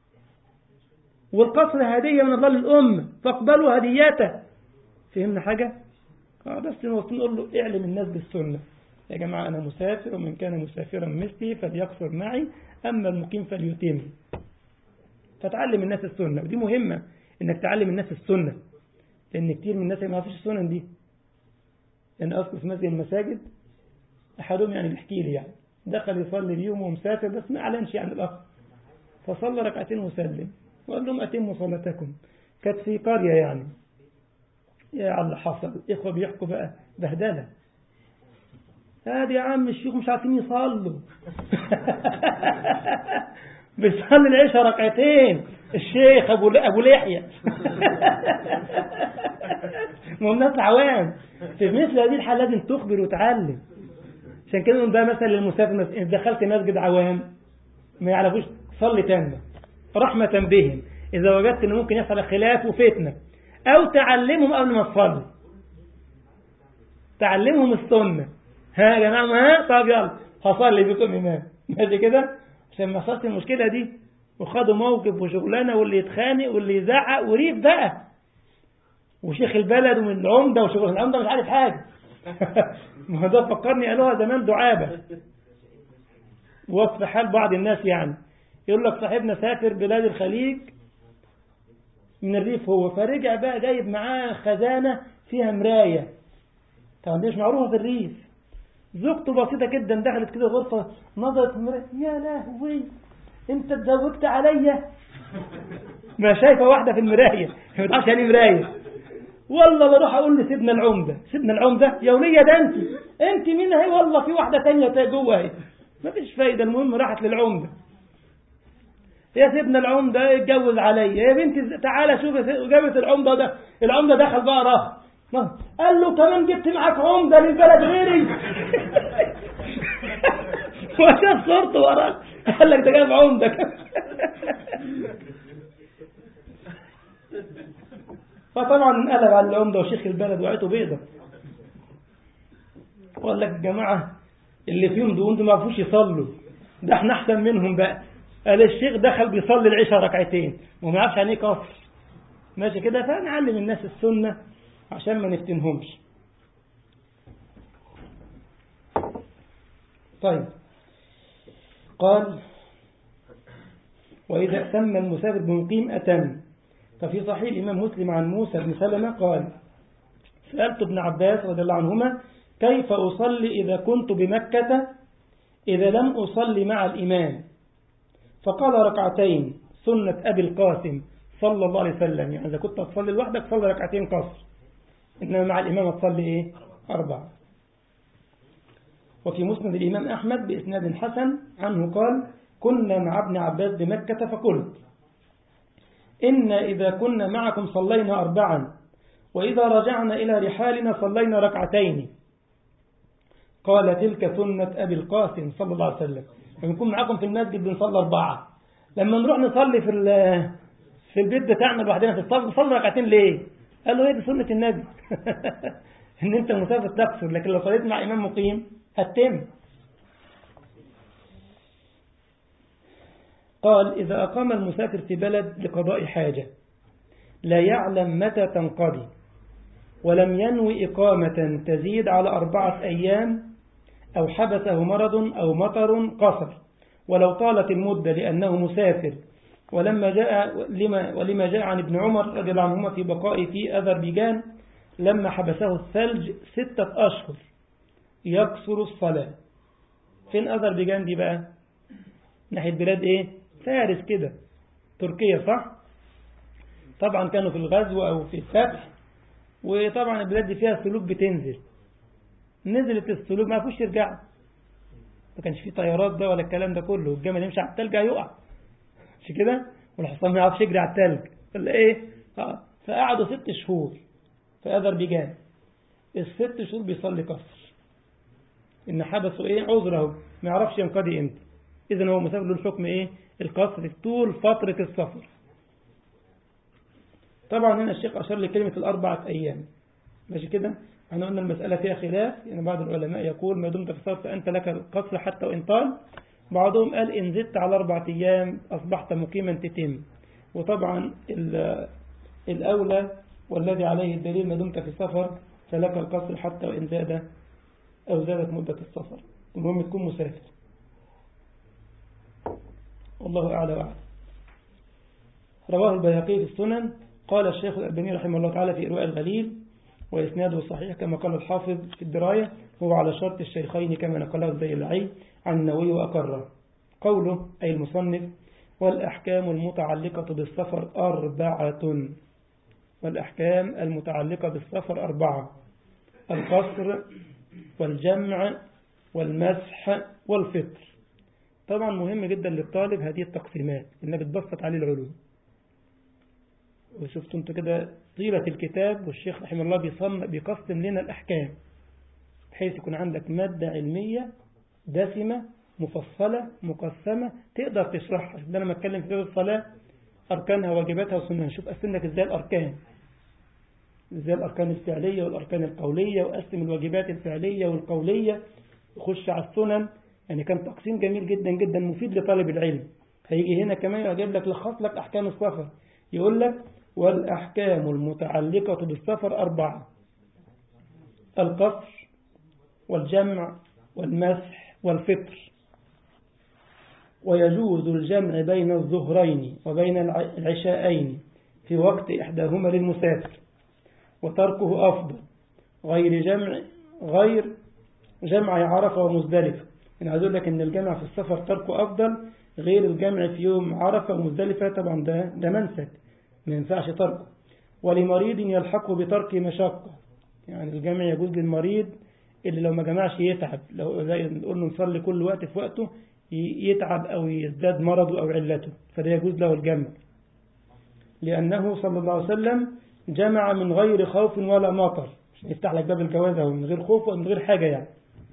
A: والقصر هدية من الله للأمة فاقبلوا هديته فهمنا حاجة؟ بس نقول له اعلم الناس بالسنة يا جماعة أنا مسافر ومن كان مسافرا مثلي فليقصر معي أما المقيم فليتم فتعلم الناس السنة ودي مهمة إنك تعلم الناس السنة لأن كتير من الناس ما فيش السنن دي لأن أصل في مسجد المساجد أحدهم يعني بيحكي لي يعني دخل يصلي اليوم ومسافر بس ما أعلنش عن الأخ فصلى ركعتين وسلم وقال لهم أتموا صلاتكم كانت في قرية يعني يا على حصل إخوة بيحكوا بقى بهدلة هذه يا عم الشيوخ مش عارفين يصلوا بيصلي العشاء ركعتين الشيخ ابو ابو لحيه ما الناس عوام في مثل هذه الحاله لازم تخبر وتعلم عشان كده ده مثلا للمسافر ان دخلت مسجد عوام ما يعرفوش صلي تامه رحمه بهم اذا وجدت ان ممكن يحصل خلاف وفتنه او تعلمهم قبل ما تصلي تعلمهم السنه ها يا جماعه ها طب يلا هصلي بكم امام ماشي كده عشان ما يحصلش المشكله دي وخدوا موقف وشغلانة واللي يتخانق واللي يزعق وريف بقى وشيخ البلد ومن العمدة وشغل العمدة مش عارف حاجة ما هو ده فكرني قالوها زمان دعابة وصف حال بعض الناس يعني يقول لك صاحبنا سافر بلاد الخليج من الريف هو فرجع بقى جايب معاه خزانة فيها مراية طبعا دي مش معروفة في الريف زوجته بسيطة جدا دخلت كده غرفة نظرت في المراية يا لهوي انت اتزوجت عليا ما شايفة واحدة في المراية ما تعرفش يعني مراية والله بروح اقول لسيدنا العمدة سيدنا العمدة يا ولية ده انت انت مين هي والله في واحدة تانية جوه اهي ما فيش فايدة المهم راحت للعمدة يا سيدنا العمدة اتجوز عليا يا بنتي تعالى شوف جابت العمدة ده العمدة دخل بقى راح قال له كمان جبت معاك عمدة للبلد غيري وشاف صورته وراه قال لك ده جايب عمدة فطبعا انقلب على العمدة وشيخ البلد وعيته بيضة وقال لك الجماعة اللي فيهم دول انتوا ما عرفوش يصلوا ده احنا احسن منهم بقى قال الشيخ دخل بيصلي العشاء ركعتين وما يعرفش يعني ايه قصر ماشي كده فنعلم الناس السنة عشان ما نفتنهمش طيب قال وإذا سمى المسافر بمقيم أتم ففي صحيح الإمام مسلم عن موسى بن سلمة قال سألت ابن عباس رضي الله عنهما كيف أصلي إذا كنت بمكة إذا لم أصلي مع الإمام فقال ركعتين سنة أبي القاسم صلى الله عليه وسلم يعني إذا كنت تصلي لوحدك صلي ركعتين قصر إنما مع الإمام تصلي إيه أربعة وفي مسند الإمام أحمد بإسناد حسن عنه قال كنا مع ابن عباس بمكة فقلت إن إذا كنا معكم صلينا أربعا وإذا رجعنا إلى رحالنا صلينا ركعتين قال تلك سنة أبي القاسم صلى الله عليه وسلم لما نكون معاكم في المسجد بنصلي أربعة لما نروح نصلي في في البيت بتاعنا لوحدنا في الصف نصلي ركعتين ليه؟ قال له هي دي سنة النبي إن أنت مسافر تقصر لكن لو صليت مع إمام مقيم هتتم قال إذا أقام المسافر في بلد لقضاء حاجة لا يعلم متى تنقضي ولم ينوي إقامة تزيد على أربعة أيام أو حبسه مرض أو مطر قصر ولو طالت المدة لأنه مسافر ولما جاء لما ولما جاء عن ابن عمر رضي الله عنهما في بقائه في أذربيجان لما حبسه الثلج ستة أشهر يكسر الصلاة فين أذربيجان دي بقى ناحية بلاد إيه فارس كده تركيا صح طبعا كانوا في الغزو أو في الفتح وطبعا البلاد دي فيها سلوك بتنزل نزلت السلوك ما فيش يرجع ما كانش في طيارات بقى ولا الكلام ده كله الجمل يمشي على التلج هيقع مش كده والحصان ما يعرفش يجري على التلج ولا ايه اه فقعدوا ست شهور في اذربيجان الست شهور بيصلي قصر ان حبسوا ايه عذره ما يعرفش ينقضي امتى اذا هو مسافر له الحكم ايه القصر طول فترة السفر طبعا هنا الشيخ أشار لكلمة الأربعة أيام ماشي كده احنا قلنا المسألة فيها خلاف يعني بعض العلماء يقول ما دمت في السفر فأنت لك القصر حتى وإن طال بعضهم قال إن زدت على أربعة أيام أصبحت مقيما تتم وطبعا الأولى والذي عليه الدليل ما دمت في السفر فلك القصر حتى وإن زاد أو زادت مدة السفر المهم تكون مسافر والله أعلى وأعلم رواه البيهقي في السنن قال الشيخ الألباني رحمه الله تعالى في إرواء الغليل وإسناده صحيح كما قال الحافظ في الدراية هو على شرط الشيخين كما نقله الزيلعي عن النووي وأقره قوله أي المصنف والأحكام المتعلقة بالسفر أربعة والأحكام المتعلقة بالسفر أربعة القصر والجمع والمسح والفطر طبعا مهم جدا للطالب هذه التقسيمات إنها بتبسط عليه العلوم وشفتوا انتوا كده طيلة الكتاب والشيخ رحمه الله بيصم بيقسم لنا الأحكام بحيث يكون عندك مادة علمية دسمة مفصلة مقسمة تقدر تشرحها ده أنا بتكلم في باب الصلاة أركانها واجباتها وسننها شوف أقسم لك إزاي الأركان إزاي الأركان الفعلية والأركان القولية وأقسم الواجبات الفعلية والقولية وخش على السنن يعني كان تقسيم جميل جدا جدا مفيد لطالب العلم هيجي هنا كمان يجيب لك لخص لك أحكام السفر يقول لك والأحكام المتعلقة بالسفر أربعة القصر والجمع والمسح والفطر ويجوز الجمع بين الظهرين وبين العشاءين في وقت إحداهما للمسافر وتركه أفضل غير جمع غير جمع عرفة ومزدلفة أنا عايز أقول لك إن الجمع في السفر تركه أفضل غير الجمع في يوم عرفة ومزدلفة طبعا ده ده منسك ما ينفعش تركه ولمريض يلحقه بترك مشقة يعني الجمع يجوز للمريض اللي لو ما جمعش يتعب لو زي نقول له نصلي كل وقت في وقته يتعب أو يزداد مرضه أو علته فده يجوز له الجمع لأنه صلى الله عليه وسلم جمع من غير خوف ولا مطر يفتح لك باب الجواز أو من غير خوف ومن غير حاجة يعني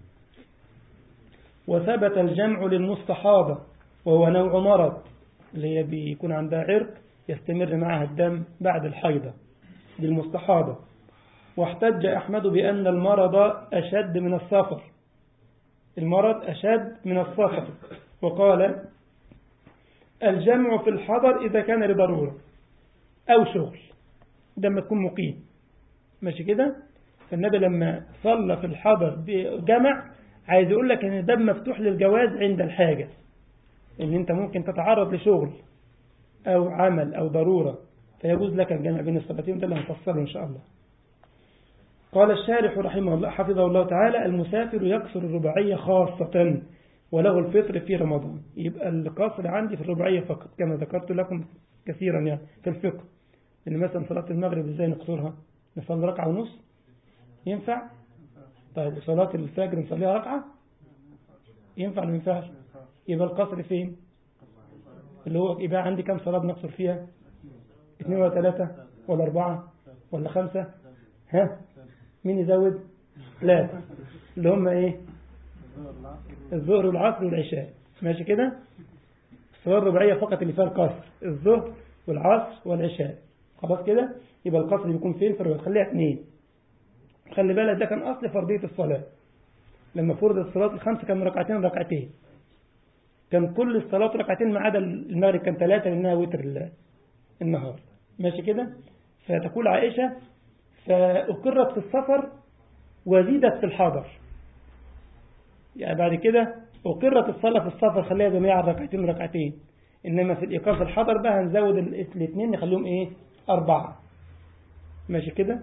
A: وثبت الجمع للمستحاضة وهو نوع مرض اللي هي بيكون عندها عرق يستمر معها الدم بعد الحيضة للمستحاضة واحتج أحمد بأن المرض أشد من السفر المرض أشد من السفر وقال الجمع في الحضر إذا كان لضرورة أو شغل ده لما تكون مقيم ماشي كده فالنبي لما صلى في الحضر بجمع عايز يقول لك ان الباب مفتوح للجواز عند الحاجة ان انت ممكن تتعرض لشغل او عمل او ضرورة فيجوز لك الجمع بين الصلاتين ده اللي هنفصله ان شاء الله قال الشارح رحمه الله حفظه الله تعالى المسافر يكسر الرباعية خاصة وله الفطر في رمضان يبقى القصر عندي في الرباعية فقط كما ذكرت لكم كثيرا يعني في الفقه ان مثلا صلاة المغرب ازاي نقصرها نصلي ركعة ونص ينفع طيب صلاة الفجر نصليها ركعة ينفع ولا ما ينفعش يبقى القصر فين اللي هو يبقى عندي كم صلاة بنقصر فيها اثنين ولا ثلاثة ولا أربعة ولا خمسة ها مين يزود ثلاثة اللي هم ايه الظهر والعصر والعشاء ماشي كده الصلاة الرباعية فقط اللي فيها القصر الظهر والعصر والعشاء خلاص كده يبقى القصر بيكون فين في الرباعية خليها اثنين خلي بالك ده كان أصل فرضية الصلاة لما فرض الصلاة الخمسة كان ركعتين ركعتين كان كل الصلاة ركعتين ما عدا المغرب كان ثلاثة لأنها وتر النهار ماشي كده فتقول عائشة فأقرت في السفر وزيدت في الحضر يعني بعد كده أقرت الصلاة في السفر خليها جميعا ركعتين وركعتين إنما في الإقامة في الحضر بقى هنزود الاثنين نخليهم إيه أربعة ماشي كده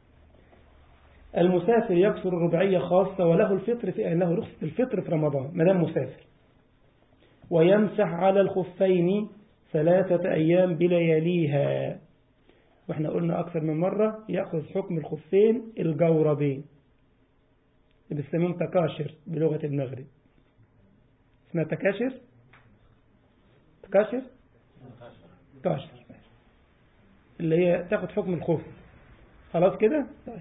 A: المسافر يكسر الربعية خاصة وله الفطر في له رخصة الفطر في رمضان ما دام مسافر ويمسح على الخفين ثلاثة أيام بلياليها واحنا قلنا أكثر من مرة يأخذ حكم الخفين الجوربين اللي بيسموهم تكاشر بلغة المغرب اسمها تكاشر تكاشر تكاشر اللي هي تاخد حكم الخف خلاص كده طيب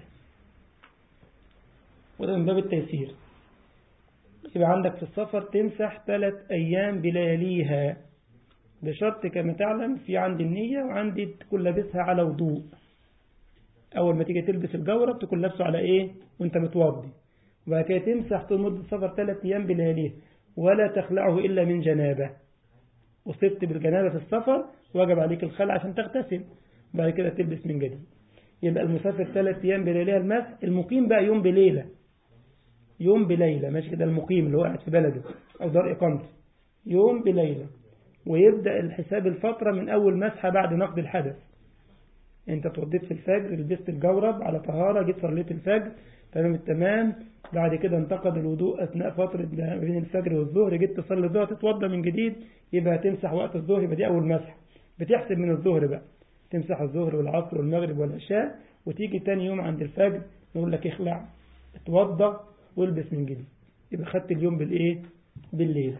A: وده من باب التيسير يبقى عندك في السفر تمسح ثلاث أيام بلياليها بشرط كما تعلم في عندي النية وعندي تكون لابسها على وضوء أول ما تيجي تلبس الجورب تكون لابسه على إيه وانت متوضي وبعد كده تمسح طول مدة السفر ثلاث أيام بلياليها ولا تخلعه إلا من جنابة وصفت بالجنابة في السفر وجب عليك الخلع عشان تغتسل بعد كده تلبس من جديد يبقى المسافر ثلاث أيام بلياليها المسح المقيم بقى يوم بليلة يوم بليلة ماشي كده المقيم اللي هو قاعد في بلده أو دار إقامته يوم بليلة ويبدأ الحساب الفترة من أول مسحة بعد نقد الحدث أنت اتوضيت في الفجر لبست الجورب على طهارة جيت صليت الفجر تمام التمام بعد كده انتقد الوضوء أثناء فترة بين الفجر والظهر جيت تصلي الظهر تتوضى من جديد يبقى هتمسح وقت الظهر يبقى دي أول مسحة بتحسب من الظهر بقى تمسح الظهر والعصر والمغرب والعشاء وتيجي تاني يوم عند الفجر نقول لك اخلع اتوضى والبس من جديد يبقى خدت اليوم بالايه بالليل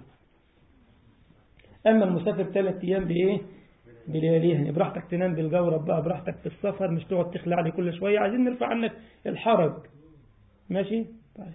A: اما المسافر ثلاث ايام بايه بلياليها يعني براحتك تنام بالجورب بقى براحتك في السفر مش تقعد تخلع لي كل شويه عايزين نرفع عنك الحرج ماشي طيب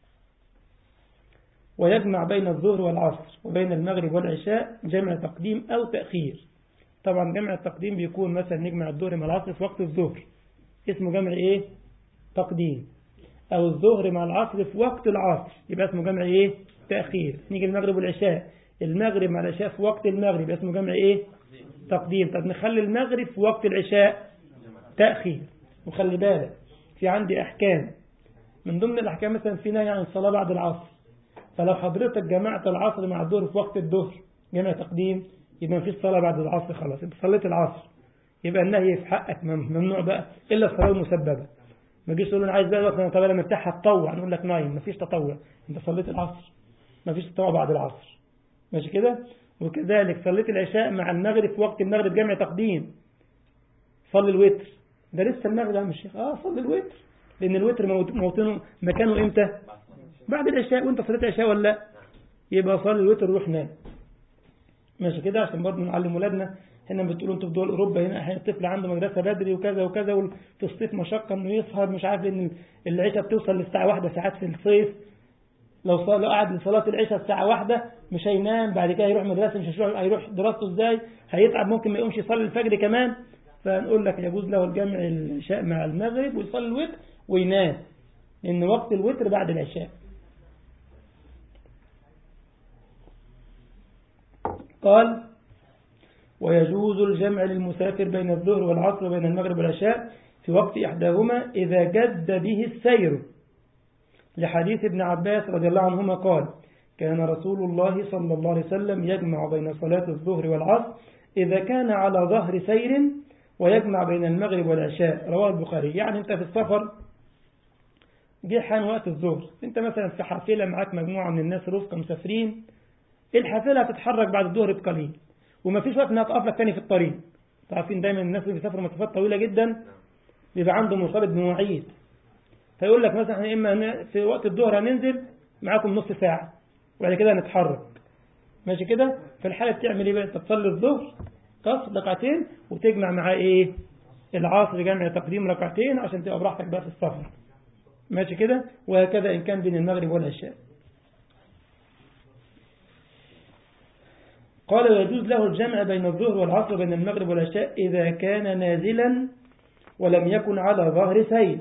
A: ويجمع بين الظهر والعصر وبين المغرب والعشاء جمع تقديم أو تأخير طبعا جمع التقديم بيكون مثلا نجمع الظهر مع العصر في وقت الظهر اسمه جمع ايه تقديم او الظهر مع العصر في وقت العصر يبقى اسمه جمع ايه تأخير نيجي المغرب والعشاء المغرب مع العشاء في وقت المغرب اسمه جمع ايه تقديم طب نخلي المغرب في وقت العشاء تأخير وخلي بالك في عندي أحكام من ضمن الأحكام مثلا في نهي عن الصلاة بعد العصر فلو حضرتك جمعت العصر مع الظهر في وقت الظهر جمع تقديم يبقى مفيش صلاة بعد العصر خلاص انت صليت العصر يبقى النهي في حقك ممنوع بقى إلا الصلاة المسببة ما تجيش تقول انا عايز بقى وقت انا طب انا مرتاح هتطوع نقول لك نايم مفيش تطوع انت صليت العصر مفيش تطوع بعد العصر ماشي كده وكذلك صليت العشاء مع المغرب في وقت المغرب جمع تقديم صلي الوتر ده لسه المغرب يا عم الشيخ اه صلي الوتر لان الوتر موطنه مكانه امتى بعد العشاء وانت صليت العشاء ولا لا يبقى صلي الوتر وروح نام ماشي كده عشان برضه نعلم ولادنا هنا بتقولوا انتوا في دول اوروبا هنا احيانا الطفل عنده مدرسه بدري وكذا وكذا وفي الصيف مشقه انه يسهر مش عارف لان العشاء بتوصل للساعه واحدة ساعات في الصيف لو صار لو قعد لصلاه العشاء الساعه واحدة مش هينام بعد كده هيروح مدرسه مش هيروح هيروح دراسته ازاي هيتعب ممكن ما يقومش يصلي الفجر كمان فنقول لك يجوز له الجمع العشاء مع المغرب ويصلي الوتر وينام لان وقت الوتر بعد العشاء قال ويجوز الجمع للمسافر بين الظهر والعصر وبين المغرب والعشاء في وقت إحداهما إذا جد به السير لحديث ابن عباس رضي الله عنهما قال كان رسول الله صلى الله عليه وسلم يجمع بين صلاة الظهر والعصر إذا كان على ظهر سير ويجمع بين المغرب والعشاء رواه البخاري يعني أنت في السفر جه حان وقت الظهر أنت مثلا في حافلة معاك مجموعة من الناس رفقة مسافرين الحافلة هتتحرك بعد الظهر بقليل وما فيش وقت انها تقف لك تاني في الطريق عارفين دايما الناس اللي بيسافروا مسافات طويله جدا بيبقى عنده مرتبط بمواعيد فيقول لك مثلا احنا اما في وقت الظهر هننزل معاكم نص ساعه وبعد كده هنتحرك ماشي كده في الحاله بتعمل ايه بقى تصلي الظهر تصل ركعتين وتجمع معاه ايه العصر جمع تقديم ركعتين عشان تبقى براحتك بقى في السفر ماشي كده وهكذا ان كان بين المغرب والعشاء قال ويجوز له الجمع بين الظهر والعصر بين المغرب والعشاء إذا كان نازلا ولم يكن على ظهر سير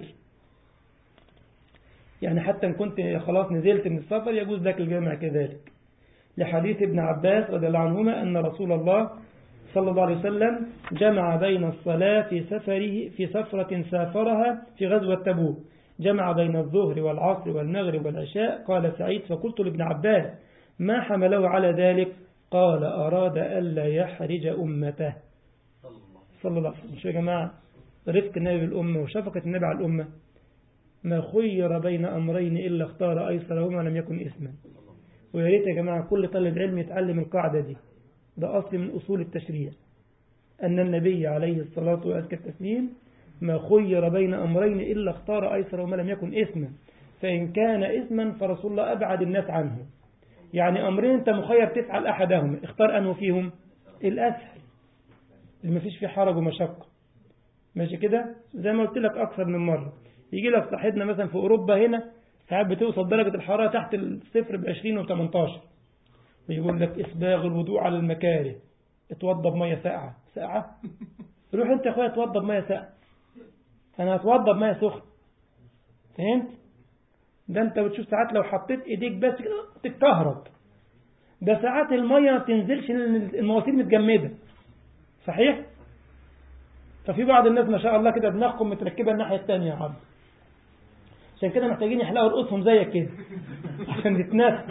A: يعني حتى إن كنت خلاص نزلت من السفر يجوز لك الجمع كذلك لحديث ابن عباس رضي الله عنهما أن رسول الله صلى الله عليه وسلم جمع بين الصلاة في سفره في سفرة سافرها في غزوة تبوك جمع بين الظهر والعصر والمغرب والعشاء قال سعيد فقلت لابن عباس ما حمله على ذلك قال أراد ألا يحرج أمته صلى الله عليه وسلم شو يا جماعة رفق النبي بالأمة وشفقة النبي على الأمة ما خير بين أمرين إلا اختار أيسرهما لم يكن إثما ويا ريت يا جماعة كل طالب علم يتعلم القاعدة دي ده أصل من أصول التشريع أن النبي عليه الصلاة وأزكى التسليم ما خير بين أمرين إلا اختار أيسرهما لم يكن إثما فإن كان إثما فرسول الله أبعد الناس عنه يعني أمرين أنت مخير تفعل أحدهما اختار أنه فيهم الأسهل اللي ما فيش فيه حرج ومشقة ماشي كده زي ما قلت لك أكثر من مرة يجي لك صاحبنا مثلا في أوروبا هنا ساعات بتوصل درجة الحرارة تحت الصفر ب 20 و 18 ويقول لك إسباغ الوضوء على المكاره اتوضى بمية ساقعة ساقعة روح أنت يا أخويا اتوضى بمية ساقعة أنا هتوضى بمية سخنة فهمت؟ ده انت بتشوف ساعات لو حطيت ايديك بس كده تتكهرب ده ساعات المية ما بتنزلش المواسير متجمدة صحيح ففي بعض الناس ما شاء الله كده دماغكم متركبة الناحية الثانية يا عم عشان كده محتاجين يحلقوا رؤوسهم زيك كده عشان تتنفس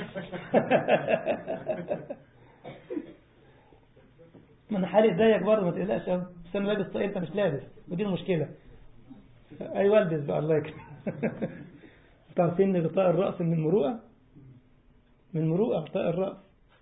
A: ما انا حالق زيك برضه ما تقلقش قوي بس انا لابس طاقية انت مش لابس ودي المشكلة ايوه البس بقى الله يكرمك تعرفين ان غطاء الرأس من المروءة من المروءة غطاء الرأس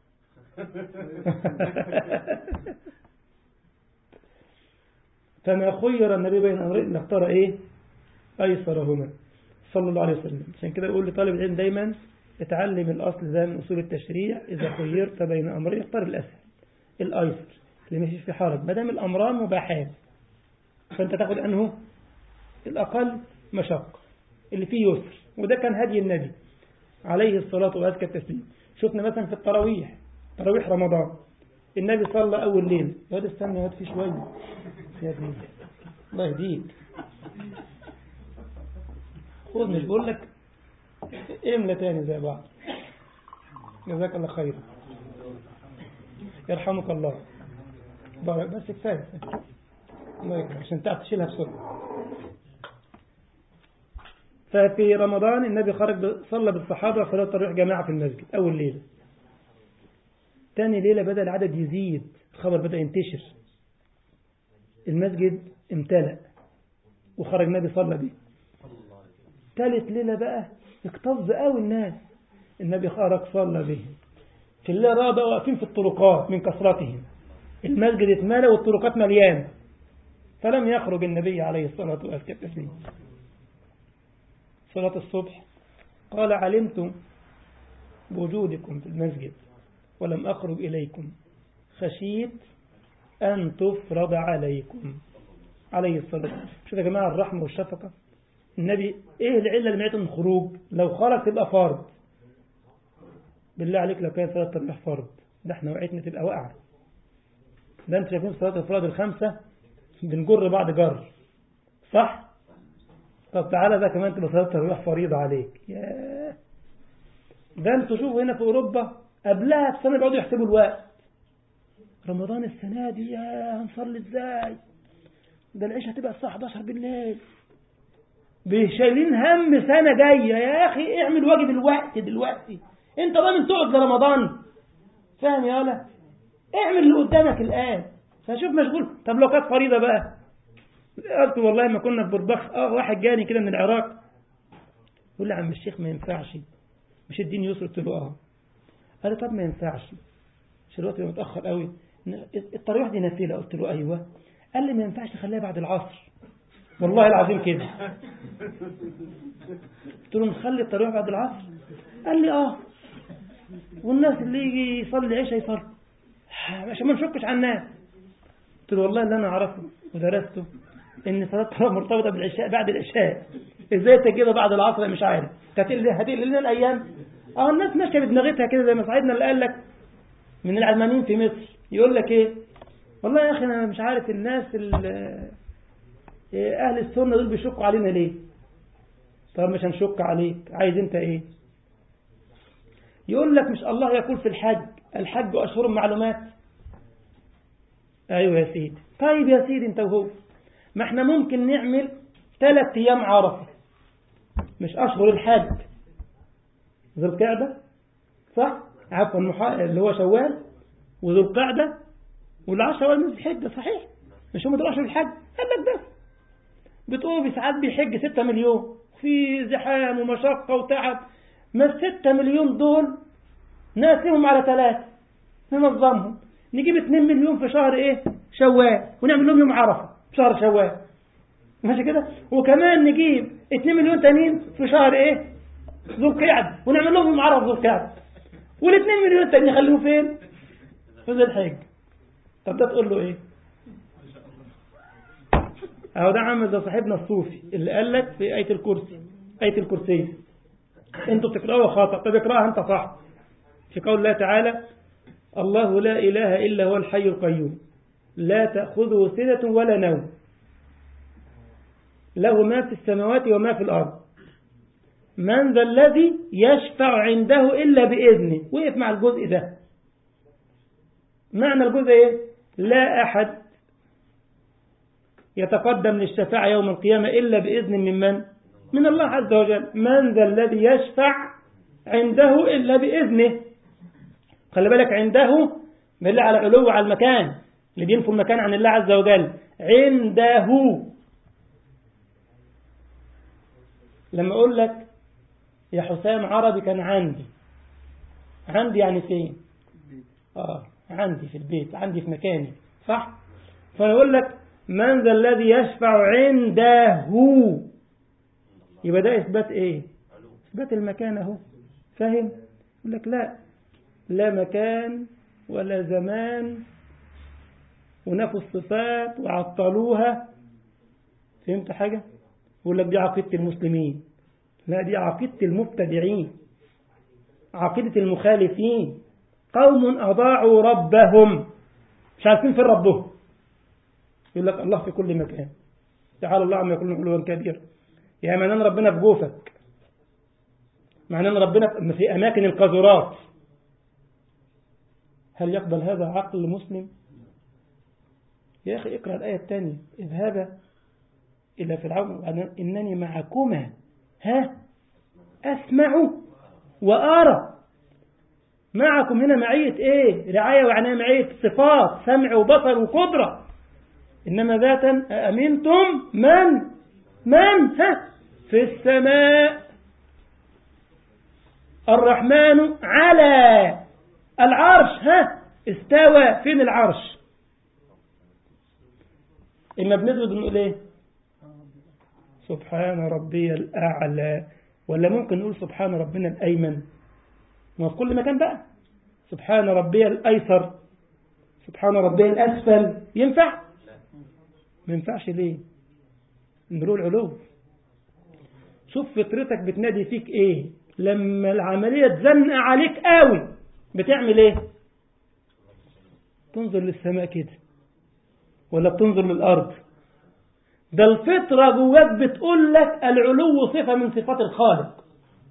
A: فما خير النبي بين أمرين اختار إيه أيسرهما صلى الله عليه وسلم عشان كده يقول لطالب العلم دايما اتعلم الأصل ده من أصول التشريع إذا خيرت بين أمرين اختار الأسهل الأيسر اللي مفيش في حرج ما دام الأمران مباحات فأنت تاخد أنه الأقل مشقة اللي فيه يسر وده كان هدي النبي عليه الصلاة وأزكى التسليم شفنا مثلا في التراويح تراويح رمضان النبي صلى أول ليل يا واد استنى يا واد في شوية يا ابني الله يهديك خذ مش بقول لك املى تاني زي بعض جزاك الله خير يرحمك الله بس كفاية الله يكرم عشان تعرف تشيلها بسرعة ففي رمضان النبي خرج صلى بالصحابة صلاة التراويح جماعة في المسجد أول ليلة تاني ليلة بدأ العدد يزيد الخبر بدأ ينتشر المسجد امتلأ وخرج النبي صلى به ثالث ليلة بقى اكتظ قوي الناس النبي خرج صلى به في الليلة الرابعة واقفين في الطرقات من كثرتهم المسجد اتملى والطرقات مليانة فلم يخرج النبي عليه الصلاة والسلام صلاة الصبح قال علمت بوجودكم في المسجد ولم أخرج إليكم خشيت أن تفرض عليكم عليه الصلاة والسلام شوف يا جماعة الرحمة والشفقة النبي إيه العلة اللي منعته من الخروج لو خرج تبقى فرض بالله عليك لو كان صلاة التراويح فرض ده احنا وقعتنا تبقى واقعة ده انت شايفين صلاة الفرائض الخمسة بنجر بعض جر صح طب تعالى ده كمان تبقى صلاة التراويح فريضة عليك ياه ده انتوا شوفوا هنا في أوروبا قبلها بسنة بيقعدوا يحسبوا الوقت رمضان السنة دي يا هنصلي ازاي ده العشاء هتبقى الساعة 11 بالليل شايلين هم سنة جاية يا أخي اعمل واجب الوقت دلوقتي انت ضامن تقعد لرمضان فاهم يا ولا اعمل اللي قدامك الآن فشوف مشغول طب لو كانت فريضة بقى قلت والله ما كنا في بربخ اه واحد جاني كده من العراق يقول لي عم الشيخ ما ينفعش مش الدين يسر قلت له اه قال لي طب ما ينفعش مش الوقت متأخر قوي التراويح دي نافلة قلت له أيوة قال لي ما ينفعش تخليها بعد العصر والله العظيم كده قلت له نخلي التراويح بعد العصر قال لي اه والناس اللي يجي يصلي عشاء يصلي عشان ما نشكش على الناس قلت له والله اللي انا اعرفه ودرسته ان صلاه التراويح مرتبطه بالعشاء بعد العشاء ازاي تجيبها بعد العصر مش عارف هتقل هتقل لنا الايام اه الناس ماشيه بدماغتها كده زي ما صاحبنا اللي قال لك من العلمانيين في مصر يقول لك ايه والله يا اخي انا مش عارف الناس اهل السنه دول بيشكوا علينا ليه طب مش هنشك عليك عايز انت ايه يقول لك مش الله يقول في الحج الحج اشهر معلومات ايوه يا سيدي طيب يا سيدي انت وهو ما احنا ممكن نعمل ثلاث ايام عرفه مش اشهر الحج ذو القعده صح عفوا اللي هو شوال وذو القعده والعشرة أوائل من الحجة صحيح مش هم دول أشهر الحج قال لك بس بتقول ساعات بيحج 6 مليون في زحام ومشقة وتعب ما الستة مليون دول نقسمهم على ثلاثة ننظمهم نجيب 2 مليون في شهر ايه شوال ونعمل لهم يوم عرفة في شهر شوال ماشي كده وكمان نجيب 2 مليون تانيين في شهر ايه ذو القعدة ونعمل لهم يوم عرفة ذو القعدة وال2 مليون التانيين نخليهم فين في ذي الحج طب ده تقول له ايه اهو ده عامل زي صاحبنا الصوفي اللي قال لك في آية الكرسي آية الكرسي انتوا بتقرأوها خاطئ طب اقرأها انت صح في قول الله تعالى الله لا إله إلا هو الحي القيوم لا تأخذه سنة ولا نوم له ما في السماوات وما في الأرض من ذا الذي يشفع عنده إلا بإذنه وقف مع الجزء ده معنى الجزء ايه لا أحد يتقدم للشفاعة يوم القيامة إلا بإذن من من من الله عز وجل من ذا الذي يشفع عنده إلا بإذنه خلي بالك عنده بالله على علو على المكان اللي بينفوا المكان عن الله عز وجل عنده لما أقول لك يا حسام عربي كان عندي عندي يعني فين آه عندي في البيت عندي في مكاني صح فيقول لك من ذا الذي يشفع عنده يبقى ده إثبات إيه إثبات المكان أهو فاهم يقول لك لا لا مكان ولا زمان ونفوا الصفات وعطلوها فهمت حاجة يقول لك دي عقيدة المسلمين لا دي عقيدة المبتدعين عقيدة المخالفين قوم أضاعوا ربهم مش عارفين فين ربهم يقول لك الله في كل مكان تعالى الله عما يقولون علوا كبير يا معنى ان ربنا في جوفك معنى ان ربنا في اماكن القذرات هل يقبل هذا عقل مسلم يا أخي اقرأ الآية الثانية اذهبا إلى فرعون إنني معكما ها أسمع وأرى معكم هنا معية إيه رعاية وعناية معية صفات سمع وبصر وقدرة إنما ذاتا أأمنتم من من ها في السماء الرحمن على العرش ها استوى فين العرش إما بنسجد نقول إيه سبحان ربي الأعلى ولا ممكن نقول سبحان ربنا الأيمن ما في كل مكان بقى سبحان ربي الأيسر سبحان ربي الأسفل ينفع ما ينفعش ليه نقول العلو شوف فطرتك بتنادي فيك ايه لما العملية تزنق عليك قوي بتعمل ايه تنظر للسماء كده ولا بتنظر للأرض ده الفطرة جواك بتقول لك العلو صفة من صفات الخالق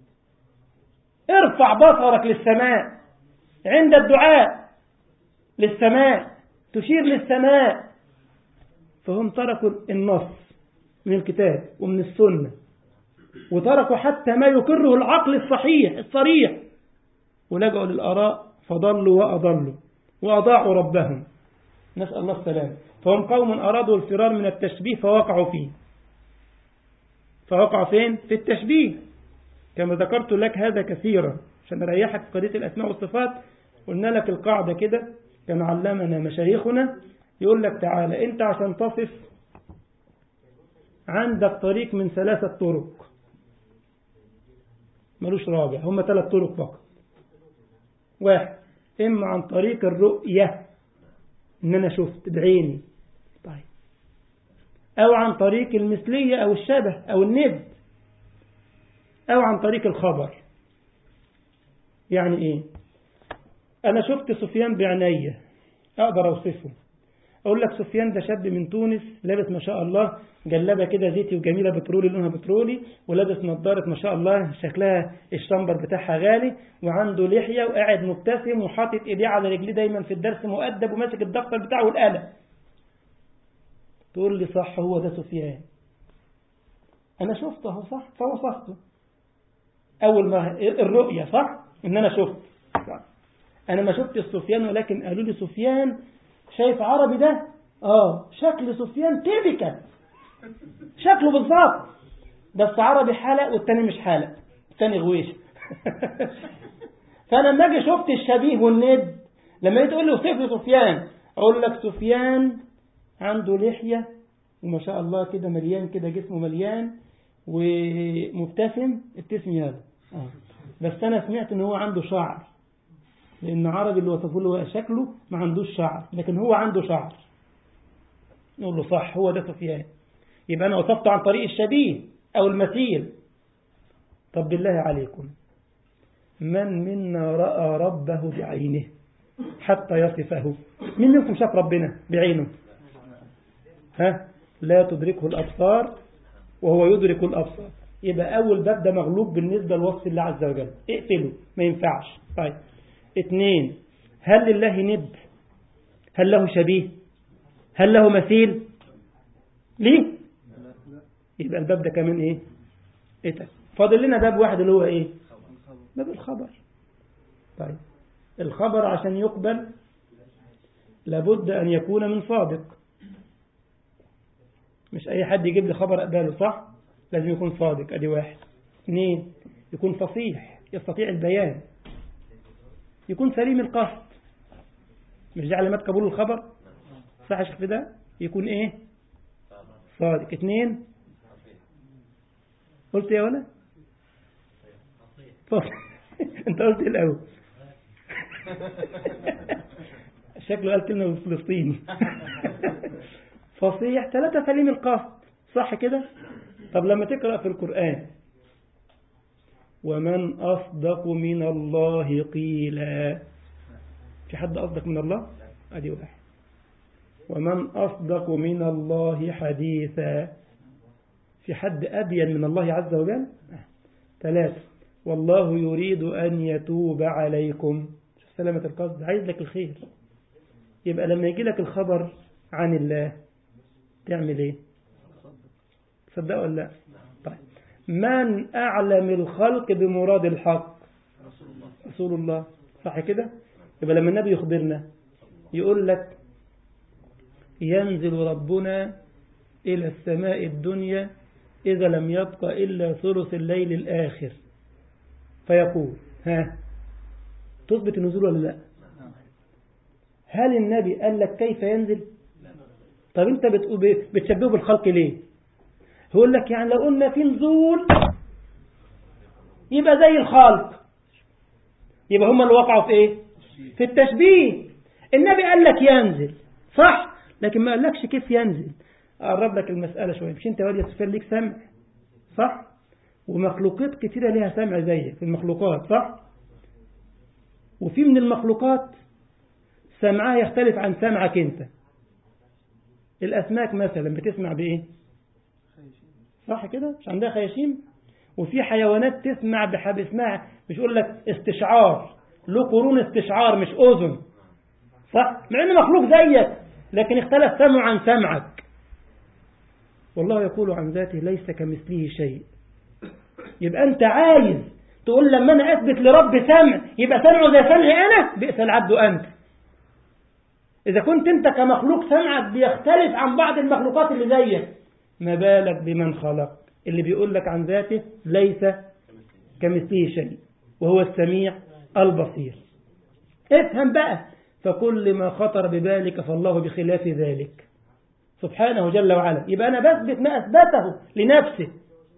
A: ارفع بصرك للسماء عند الدعاء للسماء تشير للسماء فهم تركوا النص من الكتاب ومن السنة وتركوا حتى ما يقره العقل الصحيح الصريح ولجأوا للآراء فضلوا وأضلوا وأضاعوا ربهم نسأل الله السلام فهم قوم أرادوا الفرار من التشبيه فوقعوا فيه فوقعوا فين؟ في التشبيه كما ذكرت لك هذا كثيرا عشان نريحك في قضية الأسماء والصفات قلنا لك القاعدة كده كان علمنا مشايخنا يقول لك تعالى أنت عشان تصف عندك طريق من ثلاثة طرق ملوش رابع هم ثلاث طرق فقط واحد إما عن طريق الرؤية إن أنا شفت بعيني طيب أو عن طريق المثلية أو الشبه أو الند أو عن طريق الخبر يعني إيه أنا شفت سفيان بعيني أقدر أوصفه أقول لك سفيان ده شاب من تونس لابس ما شاء الله جلابة كده زيتي وجميلة بترولي لونها بترولي ولابس نظارة ما شاء الله شكلها الشمبر بتاعها غالي وعنده لحية وقاعد مبتسم وحاطط ايديه على رجليه دايما في الدرس مؤدب وماسك الدفتر بتاعه والقلم تقول لي صح هو ده سفيان أنا شفته هو صح فوصفته أول ما الرؤية صح إن أنا شفت صح. أنا ما شفت سفيان ولكن قالوا لي سفيان شايف عربي ده اه شكل سفيان تيبيكال شكله بالظبط بس عربي حلق والتاني مش حلق التاني غويش فانا لما اجي شفت الشبيه والند لما تقول لي وصف لي سفيان اقول لك سفيان عنده لحيه وما شاء الله كده مليان كده جسمه مليان ومبتسم ابتسم يلا آه. بس انا سمعت ان هو عنده شعر لأن عربي اللي وصفه له شكله ما عندوش شعر لكن هو عنده شعر نقول له صح هو ده سفيان يبقى أنا وصفته عن طريق الشبيه أو المثيل طب بالله عليكم من منا رأى ربه بعينه حتى يصفه من منكم شاف ربنا بعينه ها لا تدركه الأبصار وهو يدرك الأبصار يبقى أول باب ده مغلوب بالنسبة لوصف الله عز وجل اقفله ما ينفعش طيب اثنين هل لله ند هل له شبيه هل له مثيل ليه يبقى الباب ده كمان ايه ايه فاضل لنا باب واحد اللي هو ايه باب الخبر طيب الخبر عشان يقبل لابد ان يكون من صادق مش اي حد يجيب لي خبر اقبله صح لازم يكون صادق ادي واحد اثنين يكون فصيح يستطيع البيان يكون سليم القصد مش دي علامات قبول الخبر صح يا ده يكون ايه صادق اثنين قلت يا ولا انت قلت الاول شكله قال كلمه بالفلسطيني فصيح ثلاثة سليم القصد صح كده طب لما تقرأ في القرآن ومن أصدق من الله قيلا في حد أصدق من الله أدي واحد ومن أصدق من الله حديثا في حد أبين من الله عز وجل ثلاثة والله يريد أن يتوب عليكم سلامة القصد عايز لك الخير يبقى لما يجي لك الخبر عن الله تعمل ايه تصدق ولا لا طيب من أعلم الخلق بمراد الحق رسول الله صح كده يبقى لما النبي يخبرنا يقول لك ينزل ربنا إلى السماء الدنيا إذا لم يبق إلا ثلث الليل الآخر فيقول ها تثبت النزول ولا لا هل النبي قال لك كيف ينزل طب انت بتشبهه بالخلق ليه يقول لك يعني لو قلنا في نزول يبقى زي الخلق يبقى هم اللي وقعوا في ايه في التشبيه النبي قال لك ينزل صح لكن ما قالكش كيف ينزل أقرب لك المسألة شوية مش انت وادي سفيان ليك سمع صح ومخلوقات كتيرة ليها سمع زيك في المخلوقات صح وفي من المخلوقات سمعها يختلف عن سمعك انت الأسماك مثلا بتسمع بإيه صح كده مش عندها خياشيم وفي حيوانات تسمع بحب اسمها مش يقول لك استشعار له قرون استشعار مش أذن صح مع انه مخلوق زيك لكن اختلف سمعه عن سمعك والله يقول عن ذاته ليس كمثله شيء يبقى أنت عايز تقول لما أنا أثبت لرب سمع يبقى سمعه زي سمعي أنا بئس العبد أنت إذا كنت أنت كمخلوق سمعك بيختلف عن بعض المخلوقات اللي زيك ما بالك بمن خلق اللي بيقول لك عن ذاته ليس كمثله شيء وهو السميع البصير افهم بقى فكل ما خطر ببالك فالله بخلاف ذلك سبحانه جل وعلا يبقى أنا بثبت ما أثبته لنفسه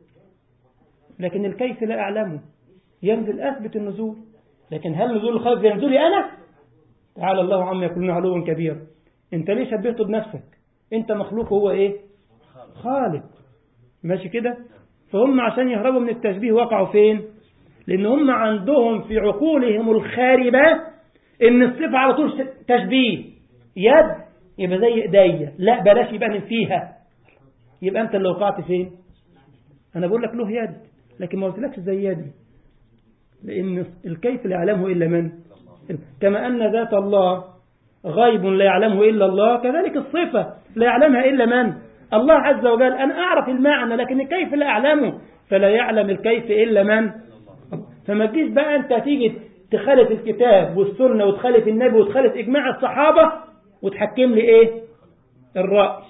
A: لكن الكيف لا أعلمه ينزل أثبت النزول لكن هل نزول الخالق زي نزولي أنا تعالى الله عما يكون علوا كبير انت ليه شبهته بنفسك انت مخلوق هو ايه خالق ماشي كده فهم عشان يهربوا من التشبيه وقعوا فين لان هم عندهم في عقولهم الخاربة ان الصفة على طول تشبيه يد يبقى زي ايديا لا بلاش يبقى فيها يبقى انت اللي وقعت فين انا بقول لك له يد لكن ما قلتلكش زي يدي لان الكيف لا يعلمه الا من كما ان ذات الله غيب لا يعلمه الا الله كذلك الصفة لا يعلمها الا من الله عز وجل انا اعرف المعنى لكن الكيف لا اعلمه فلا يعلم الكيف الا من فما تجيش بقى انت تيجي تخالف الكتاب والسنة وتخالف النبي وتخالف اجماع الصحابة وتحكم لي ايه الرأي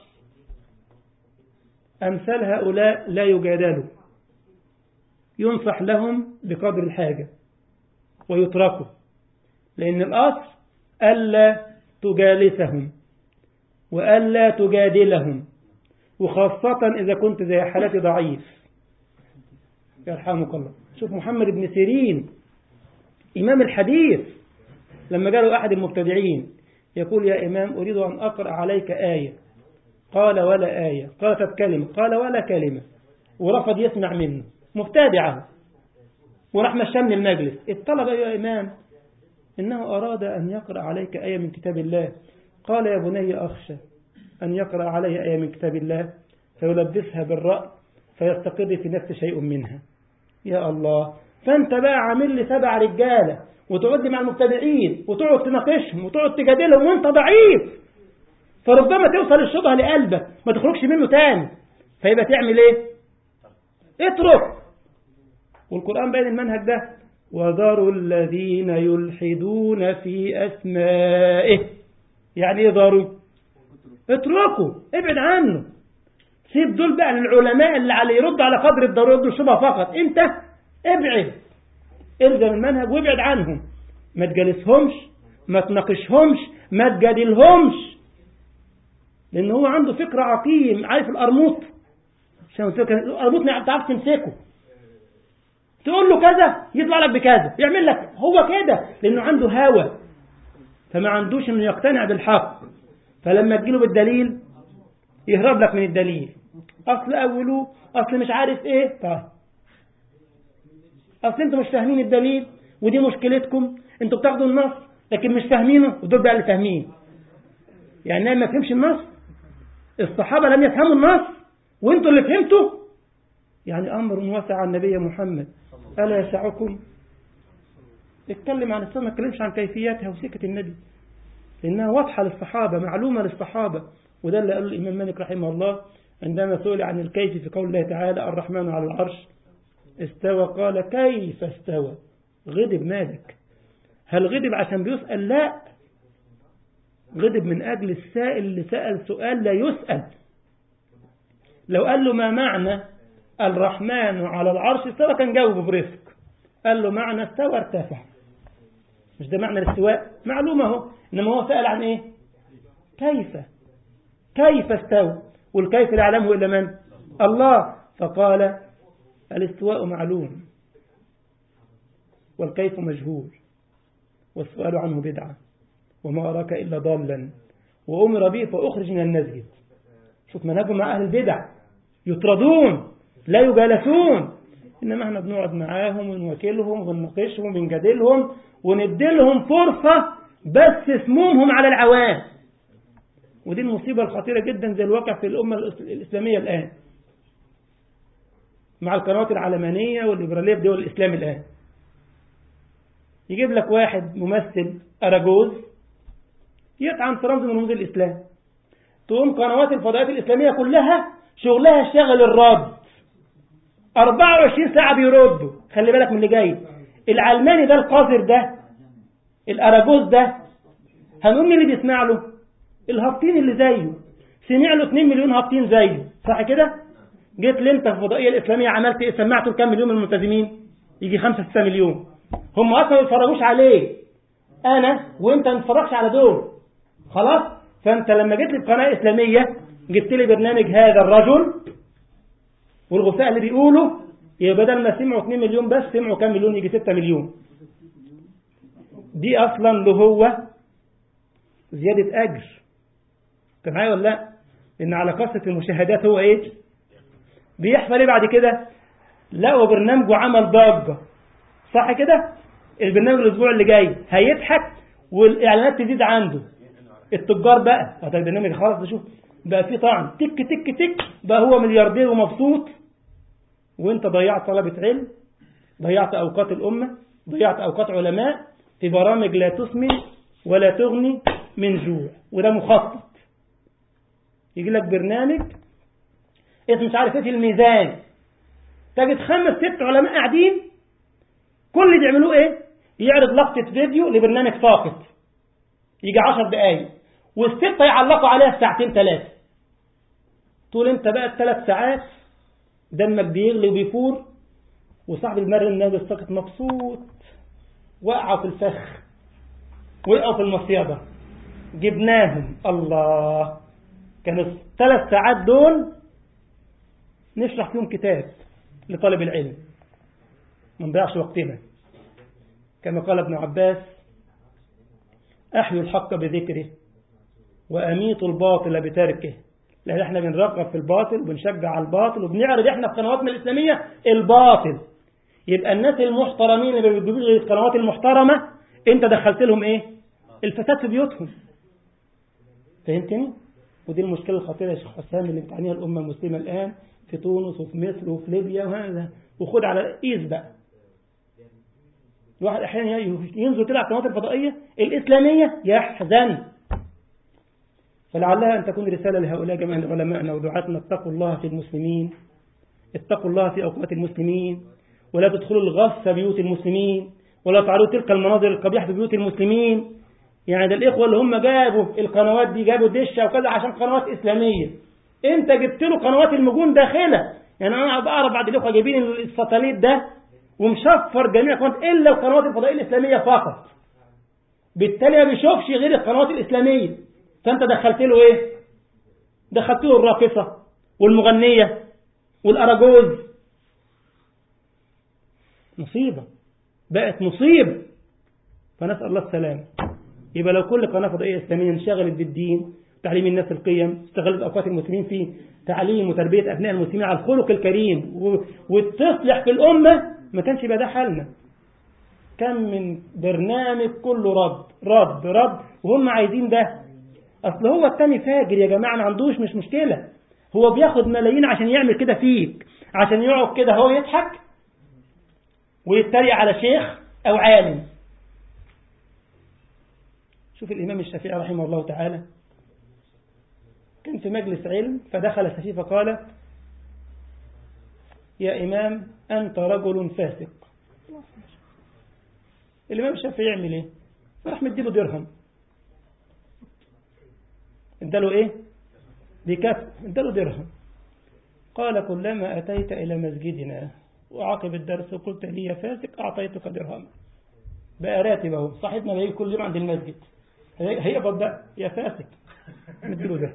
A: أمثال هؤلاء لا يجادلوا ينصح لهم بقدر الحاجة ويتركوا لأن الأصل ألا تجالسهم وألا تجادلهم وخاصة إذا كنت زي حالتي ضعيف يرحمك الله شوف محمد بن سيرين إمام الحديث لما جاء أحد المبتدعين يقول يا إمام أريد أن أقرأ عليك آية قال ولا آية قال طب كلمة قال ولا كلمة ورفض يسمع منه مبتدعه وراح مشان المجلس الطلب يا إمام إنه أراد أن يقرأ عليك آية من كتاب الله قال يا بني أخشى أن يقرأ علي آية من كتاب الله فيلبسها بالرأي فيستقر في نفس شيء منها يا الله فأنت بقى عامل لي سبع رجالة وتقعد مع المبتدعين وتقعد تناقشهم وتقعد تجادلهم وانت ضعيف فربما توصل الشبهة لقلبك ما تخرجش منه تاني فيبقى تعمل ايه اترك والقرآن بين المنهج ده وذروا الذين يلحدون في أسمائه يعني ايه ذروا اتركوا ابعد عنه سيب دول بقى للعلماء اللي على يرد على قدر الضرورة يردوا الشبهة فقط انت ابعد الزم المنهج وابعد عنهم ما تجالسهمش ما تناقشهمش ما تجادلهمش لان هو عنده فكر عقيم عارف القرموط عشان القرموط ما بتعرفش تمسكه تقول له كذا يطلع لك بكذا يعمل لك هو كده لانه عنده هوى فما عندوش انه يقتنع بالحق فلما تجيله بالدليل يهرب لك من الدليل اصل اولوه اصل مش عارف ايه طيب اصل انتوا مش فاهمين الدليل ودي مشكلتكم انتوا بتاخدوا النص لكن مش فاهمينه ودول بقى اللي فاهمين يعني ما فهمش النص الصحابة لم يفهموا النص وانتوا اللي فهمتوا يعني امر واسع عن النبي محمد ألا يسعكم اتكلم عن الصلاة ما اتكلمش عن كيفياتها وسكة النبي لأنها واضحة للصحابة معلومة للصحابة وده اللي قاله الإمام مالك رحمه الله عندما سئل عن الكيف في قول الله تعالى الرحمن على العرش استوى قال كيف استوى غضب مالك هل غضب عشان بيسأل لا غضب من أجل السائل اللي سأل سؤال لا يسأل لو قال له ما معنى الرحمن على العرش استوى كان جاوبه برفق قال له معنى استوى ارتفع مش ده معنى الاستواء معلومة اهو إنما هو سأل عن إيه كيف كيف استوى والكيف لا يعلمه إلا من الله فقال الاستواء معلوم والكيف مجهول والسؤال عنه بدعة وما أراك إلا ضالا وأمر به فأخرج من المسجد شوف منهجهم مع أهل البدع يطردون لا يجالسون إنما احنا بنقعد معاهم ونوكلهم ونناقشهم ونجادلهم ونديلهم فرصة بس سمومهم على العوام ودي المصيبة الخطيرة جدا زي الواقع في الأمة الإسلامية الآن مع القنوات العلمانية والليبرالية في دول الإسلام الآن يجيب لك واحد ممثل أراجوز يطعن في رمز من رموز الإسلام تقوم قنوات الفضائيات الإسلامية كلها شغلها شغل الرد 24 ساعة بيردوا خلي بالك من اللي جاي العلماني ده القذر ده الأراجوز ده هنقول مين اللي بيسمع له الهابطين اللي زيه سمع له 2 مليون هابطين زيه صح كده جيت لي انت في الفضائية الإسلامية عملت ايه سمعته لكام مليون من الملتزمين يجي 5 6 مليون هم اصلا ما بيتفرجوش عليه انا وانت ما نتفرجش على دول خلاص فانت لما جيت لي بقناه اسلاميه جبت لي برنامج هذا الرجل والغثاء اللي بيقولوا يبقى بدل ما سمعوا 2 مليون بس سمعوا كام مليون يجي 6 مليون دي اصلا له هو زياده اجر انت معايا ولا لا ان على قصه المشاهدات هو ايه بيحصل ايه بعد كده لقوا برنامجه عمل ضجه صح كده البرنامج الاسبوع اللي جاي هيضحك والاعلانات تزيد عنده التجار بقى هذا البرنامج خلاص شوف بقى فيه طعم تك تك تك بقى هو ملياردير ومبسوط وانت ضيعت طلبة علم ضيعت اوقات الامة ضيعت اوقات علماء في برامج لا تسمن ولا تغني من جوع وده مخطط يجي لك برنامج اسمه مش عارف ايه في الميزان تجد خمس ست علماء قاعدين كل اللي بيعملوه ايه يعرض لقطة فيديو لبرنامج ساقط يجي عشر دقايق والستة يعلقوا عليها ساعتين ثلاثة طول انت بقى الثلاث ساعات دمك بيغلي وبيفور وصاحب المر النبي الساقط مبسوط وقعوا في الفخ وقعوا في المصيدة جبناهم الله كانوا الثلاث ساعات دول نشرح فيهم كتاب لطالب العلم ما نضيعش وقتنا كما قال ابن عباس أحيوا الحق بذكره وأميتوا الباطل بتركه لأن احنا بنرغب في الباطل وبنشجع على الباطل وبنعرض احنا في قنواتنا الإسلامية الباطل يبقى الناس المحترمين اللي ما بيجيبوش غير القنوات المحترمة انت دخلت لهم ايه الفساد في بيوتهم فهمتني ودي المشكلة الخطيرة يا شيخ حسام اللي بتعانيها الأمة المسلمة الآن في تونس وفي مصر وفي ليبيا وهذا وخد على قيس بقى الواحد احيانا ينظر كده على القنوات الفضائيه الاسلاميه يحزن فلعلها ان تكون رساله لهؤلاء جميع علمائنا ودعاتنا اتقوا الله في المسلمين اتقوا الله في اوقات المسلمين ولا تدخلوا الغص بيوت المسلمين ولا تعرضوا تلك المناظر القبيحه في بيوت المسلمين يعني ده الاخوه اللي هم جابوا القنوات دي جابوا دشه وكذا عشان قنوات اسلاميه انت جبت له قنوات المجون داخله يعني انا بعرف بعض الاخوه جايبين الساتلايت ده ومشفر جميع القنوات الا القنوات الفضائيه الاسلاميه فقط بالتالي ما بيشوفش غير القنوات الاسلاميه فانت دخلت له ايه دخلت له الراقصه والمغنيه والاراجوز مصيبه بقت مصيبه فنسال الله السلامه يبقى لو كل قناه فضائيه اسلاميه انشغلت بالدين تعليم الناس القيم استغلت اوقات المسلمين في تعليم وتربيه ابناء المسلمين على الخلق الكريم وتصلح في الامه ما كانش يبقى ده حالنا كم من برنامج كله رد رد رد وهم عايزين ده اصل هو التاني فاجر يا جماعه ما عندوش مش مشكله هو بياخد ملايين عشان يعمل كده فيك عشان يقعد كده هو يضحك ويتريق على شيخ او عالم شوف الإمام الشافعي رحمه الله تعالى كان في مجلس علم فدخل السفيه فقال يا إمام أنت رجل فاسق الإمام الشافعي يعمل إيه فراح مديله درهم اداله إيه بكف اداله درهم قال كلما أتيت إلى مسجدنا وعقب الدرس قلت لي يا فاسق أعطيتك درهم بقى راتب اهو صاحبنا بيجي كل يوم عند المسجد هيقبض بقى يا فاسق نديله ده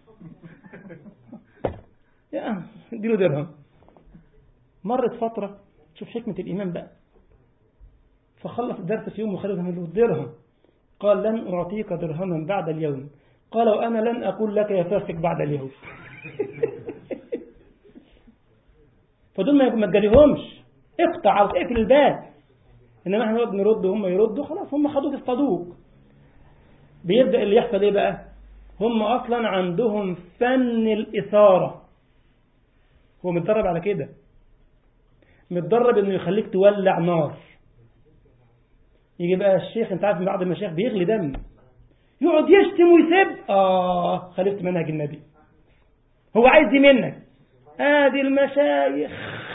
A: يا اديله درهم مرت فترة شوف حكمة الإمام بقى فخلص الدرس في يوم وخرج منه درهم قال لن أعطيك درهما بعد اليوم قال وأنا لن أقول لك يا فاسق بعد اليوم فدول ما تجريهمش اقطع او اقفل الباب انما احنا نقعد نرد وهم يردوا خلاص هم خدوك اصطادوك بيبدا اللي يحصل ايه بقى هم اصلا عندهم فن الاثاره هو متدرب على كده متدرب انه يخليك تولع نار يجي بقى الشيخ انت عارف من بعض المشايخ بيغلي دم يقعد يشتم ويسب اه خالفت منهج النبي هو عايز منك ادي المشايخ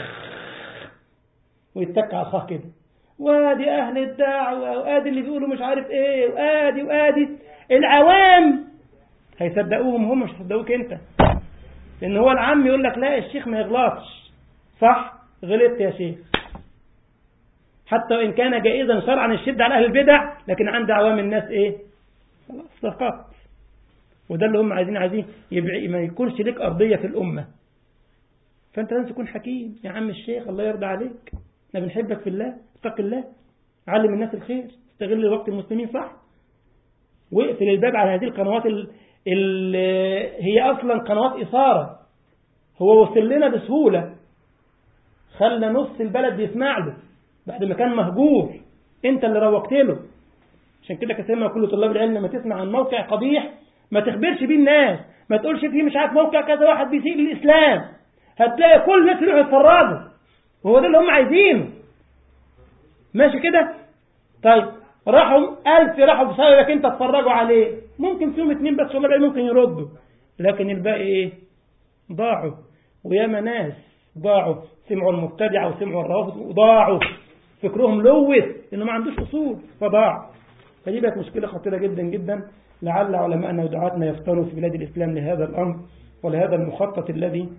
A: ويتك على الخاه كده وادي اهل الدعوه وادي اللي بيقولوا مش عارف ايه وادي وادي العوام هيصدقوهم هم مش هيصدقوك انت لان هو العام يقول لك لا الشيخ ما يغلطش صح غلطت يا شيخ حتى وان كان جائزا شرعا الشد على اهل البدع لكن عند عوام الناس ايه خلاص سقط وده اللي هم عايزين عايزين يبقى ما يكونش لك ارضيه في الامه فانت لازم تكون حكيم يا عم الشيخ الله يرضى عليك احنا بنحبك في الله اتق الله علم الناس الخير استغل وقت المسلمين صح واقفل الباب على هذه القنوات ال... ال... هي اصلا قنوات اثاره هو وصل لنا بسهوله خلى نص البلد بيسمع له بعد ما كان مهجور انت اللي روقت له عشان كده كثير كل طلاب العلم لما تسمع عن موقع قبيح ما تخبرش بيه الناس ما تقولش فيه مش عارف موقع كذا واحد بيسيء للاسلام هتلاقي كل الناس يروحوا يتفرجوا وهو ده اللي هم عايزينه ماشي كده طيب راحوا ألف راحوا بسببك انت اتفرجوا عليه ممكن فيهم اتنين بس والله ممكن يردوا لكن الباقي ايه ضاعوا وياما ناس ضاعوا سمعوا المبتدعة وسمعوا الروافض وضاعوا فكرهم لوث انه ما عندوش اصول فضاع فدي بقت مشكلة خطيرة جدا جدا لعل علماءنا ودعاتنا يفتروا في بلاد الإسلام لهذا الأمر ولهذا المخطط الذي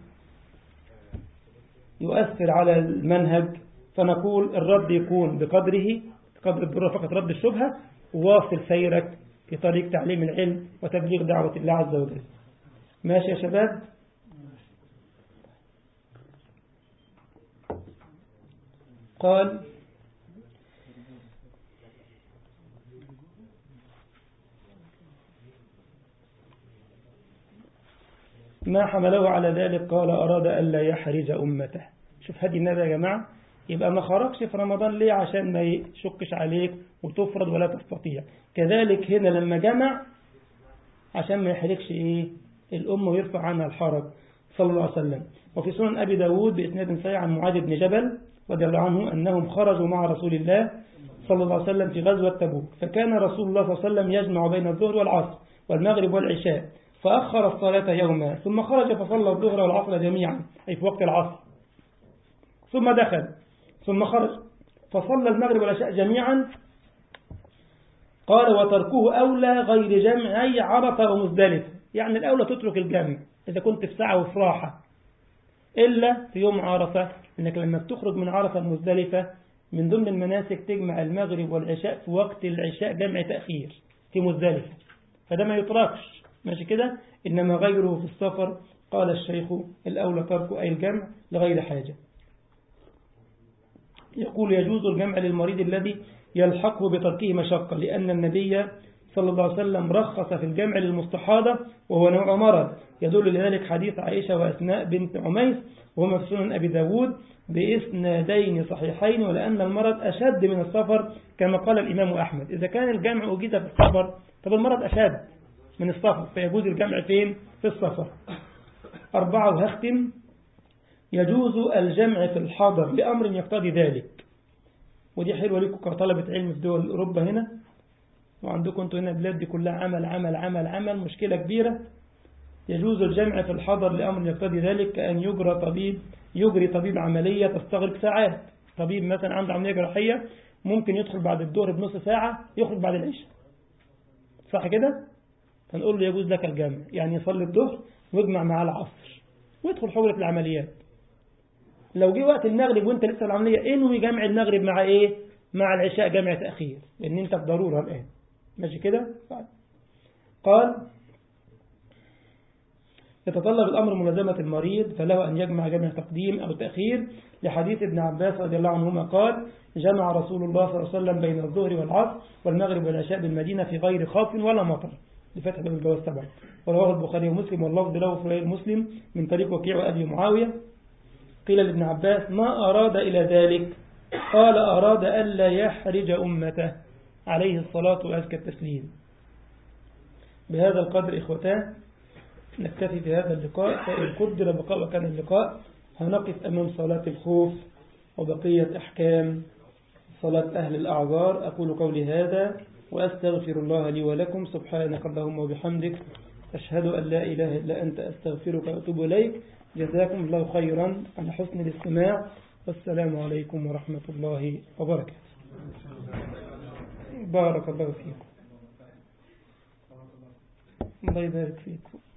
A: يؤثر على المنهج فنقول الرد يكون بقدره بقدر الضرورة فقط رد الشبهة وواصل سيرك في طريق تعليم العلم وتبليغ دعوة الله عز وجل ماشي يا شباب قال ما حمله على ذلك قال أراد ألا يحرج أمته شوف هدي النبي يا جماعة يبقى ما خرجش في رمضان ليه عشان ما يشكش عليك وتفرض ولا تستطيع كذلك هنا لما جمع عشان ما يحرجش إيه الأم ويرفع عنها الحرج صلى الله عليه وسلم وفي سنن أبي داود بإسناد صحيح عن معاذ بن جبل رضي الله عنه أنهم خرجوا مع رسول الله صلى الله عليه وسلم في غزوة تبوك فكان رسول الله صلى الله عليه وسلم يجمع بين الظهر والعصر والمغرب والعشاء فأخر الصلاة يوما ثم خرج فصلى الظهر والعصر جميعا أي في وقت العصر ثم دخل ثم خرج فصلى المغرب والعشاء جميعا قال وتركوه أولى غير جمعي عرفة ومزدلفة يعني الأولى تترك الجمع إذا كنت في ساعة وفي راحة إلا في يوم عرفة إنك لما بتخرج من عرفة المزدلفة من ضمن المناسك تجمع المغرب والعشاء في وقت العشاء جمع تأخير في مزدلفة فده ما يتركش ماشي كده إنما غيره في السفر قال الشيخ الأولى ترك أي الجمع لغير حاجة يقول يجوز الجمع للمريض الذي يلحقه بتركه مشقة لأن النبي صلى الله عليه وسلم رخص في الجمع للمستحاضة وهو نوع مرض يدل لذلك حديث عائشة وأسماء بنت عميس وهما في سنن أبي داود بإسنادين صحيحين ولأن المرض أشد من السفر كما قال الإمام أحمد إذا كان الجمع أجيز في السفر طب المرض أشد من السفر فيجوز الجمع فين في السفر أربعة وهختم يجوز الجمع في الحاضر لأمر يقتضي ذلك ودي حلوة لكم كطلبة علم في دول أوروبا هنا وعندكم انتوا هنا البلاد دي كلها عمل عمل عمل عمل مشكلة كبيرة يجوز الجمع في الحضر لأمر يقتضي ذلك كأن يجرى طبيب يجري طبيب عملية تستغرق ساعات طبيب مثلا عنده عملية جراحية ممكن يدخل بعد الظهر بنص ساعة يخرج بعد العشاء صح كده فنقول له يجوز لك الجمع يعني يصلي الظهر ويجمع معاه العصر ويدخل حجرة العمليات لو جه وقت المغرب وانت لسه العملية انوي جمع المغرب مع ايه مع العشاء جمع تأخير لان انت في ضرورة الآن ماشي كده قال يتطلب الأمر ملازمة المريض فله أن يجمع جمع تقديم أو تأخير لحديث ابن عباس رضي الله عنهما قال جمع رسول الله صلى الله عليه وسلم بين الظهر والعصر والمغرب والعشاء بالمدينة في غير خوف ولا مطر لفتح باب الجواز طبعا ورواه البخاري ومسلم واللفظ له في غير مسلم من طريق وكيع وأبي معاوية قيل لابن عباس ما أراد إلى ذلك قال أراد ألا يحرج أمته عليه الصلاة وأزكى التسليم بهذا القدر إخوتان نكتفي في هذا اللقاء فإن قدر بقاء وكان اللقاء هنقف أمام صلاة الخوف وبقية أحكام صلاة أهل الأعذار أقول قولي هذا وأستغفر الله لي ولكم سبحانك اللهم وبحمدك أشهد أن لا إله إلا أنت أستغفرك وأتوب إليك جزاكم الله خيرا على حسن الاستماع والسلام عليكم ورحمة الله وبركاته بارك الله فيكم الله يبارك فيكم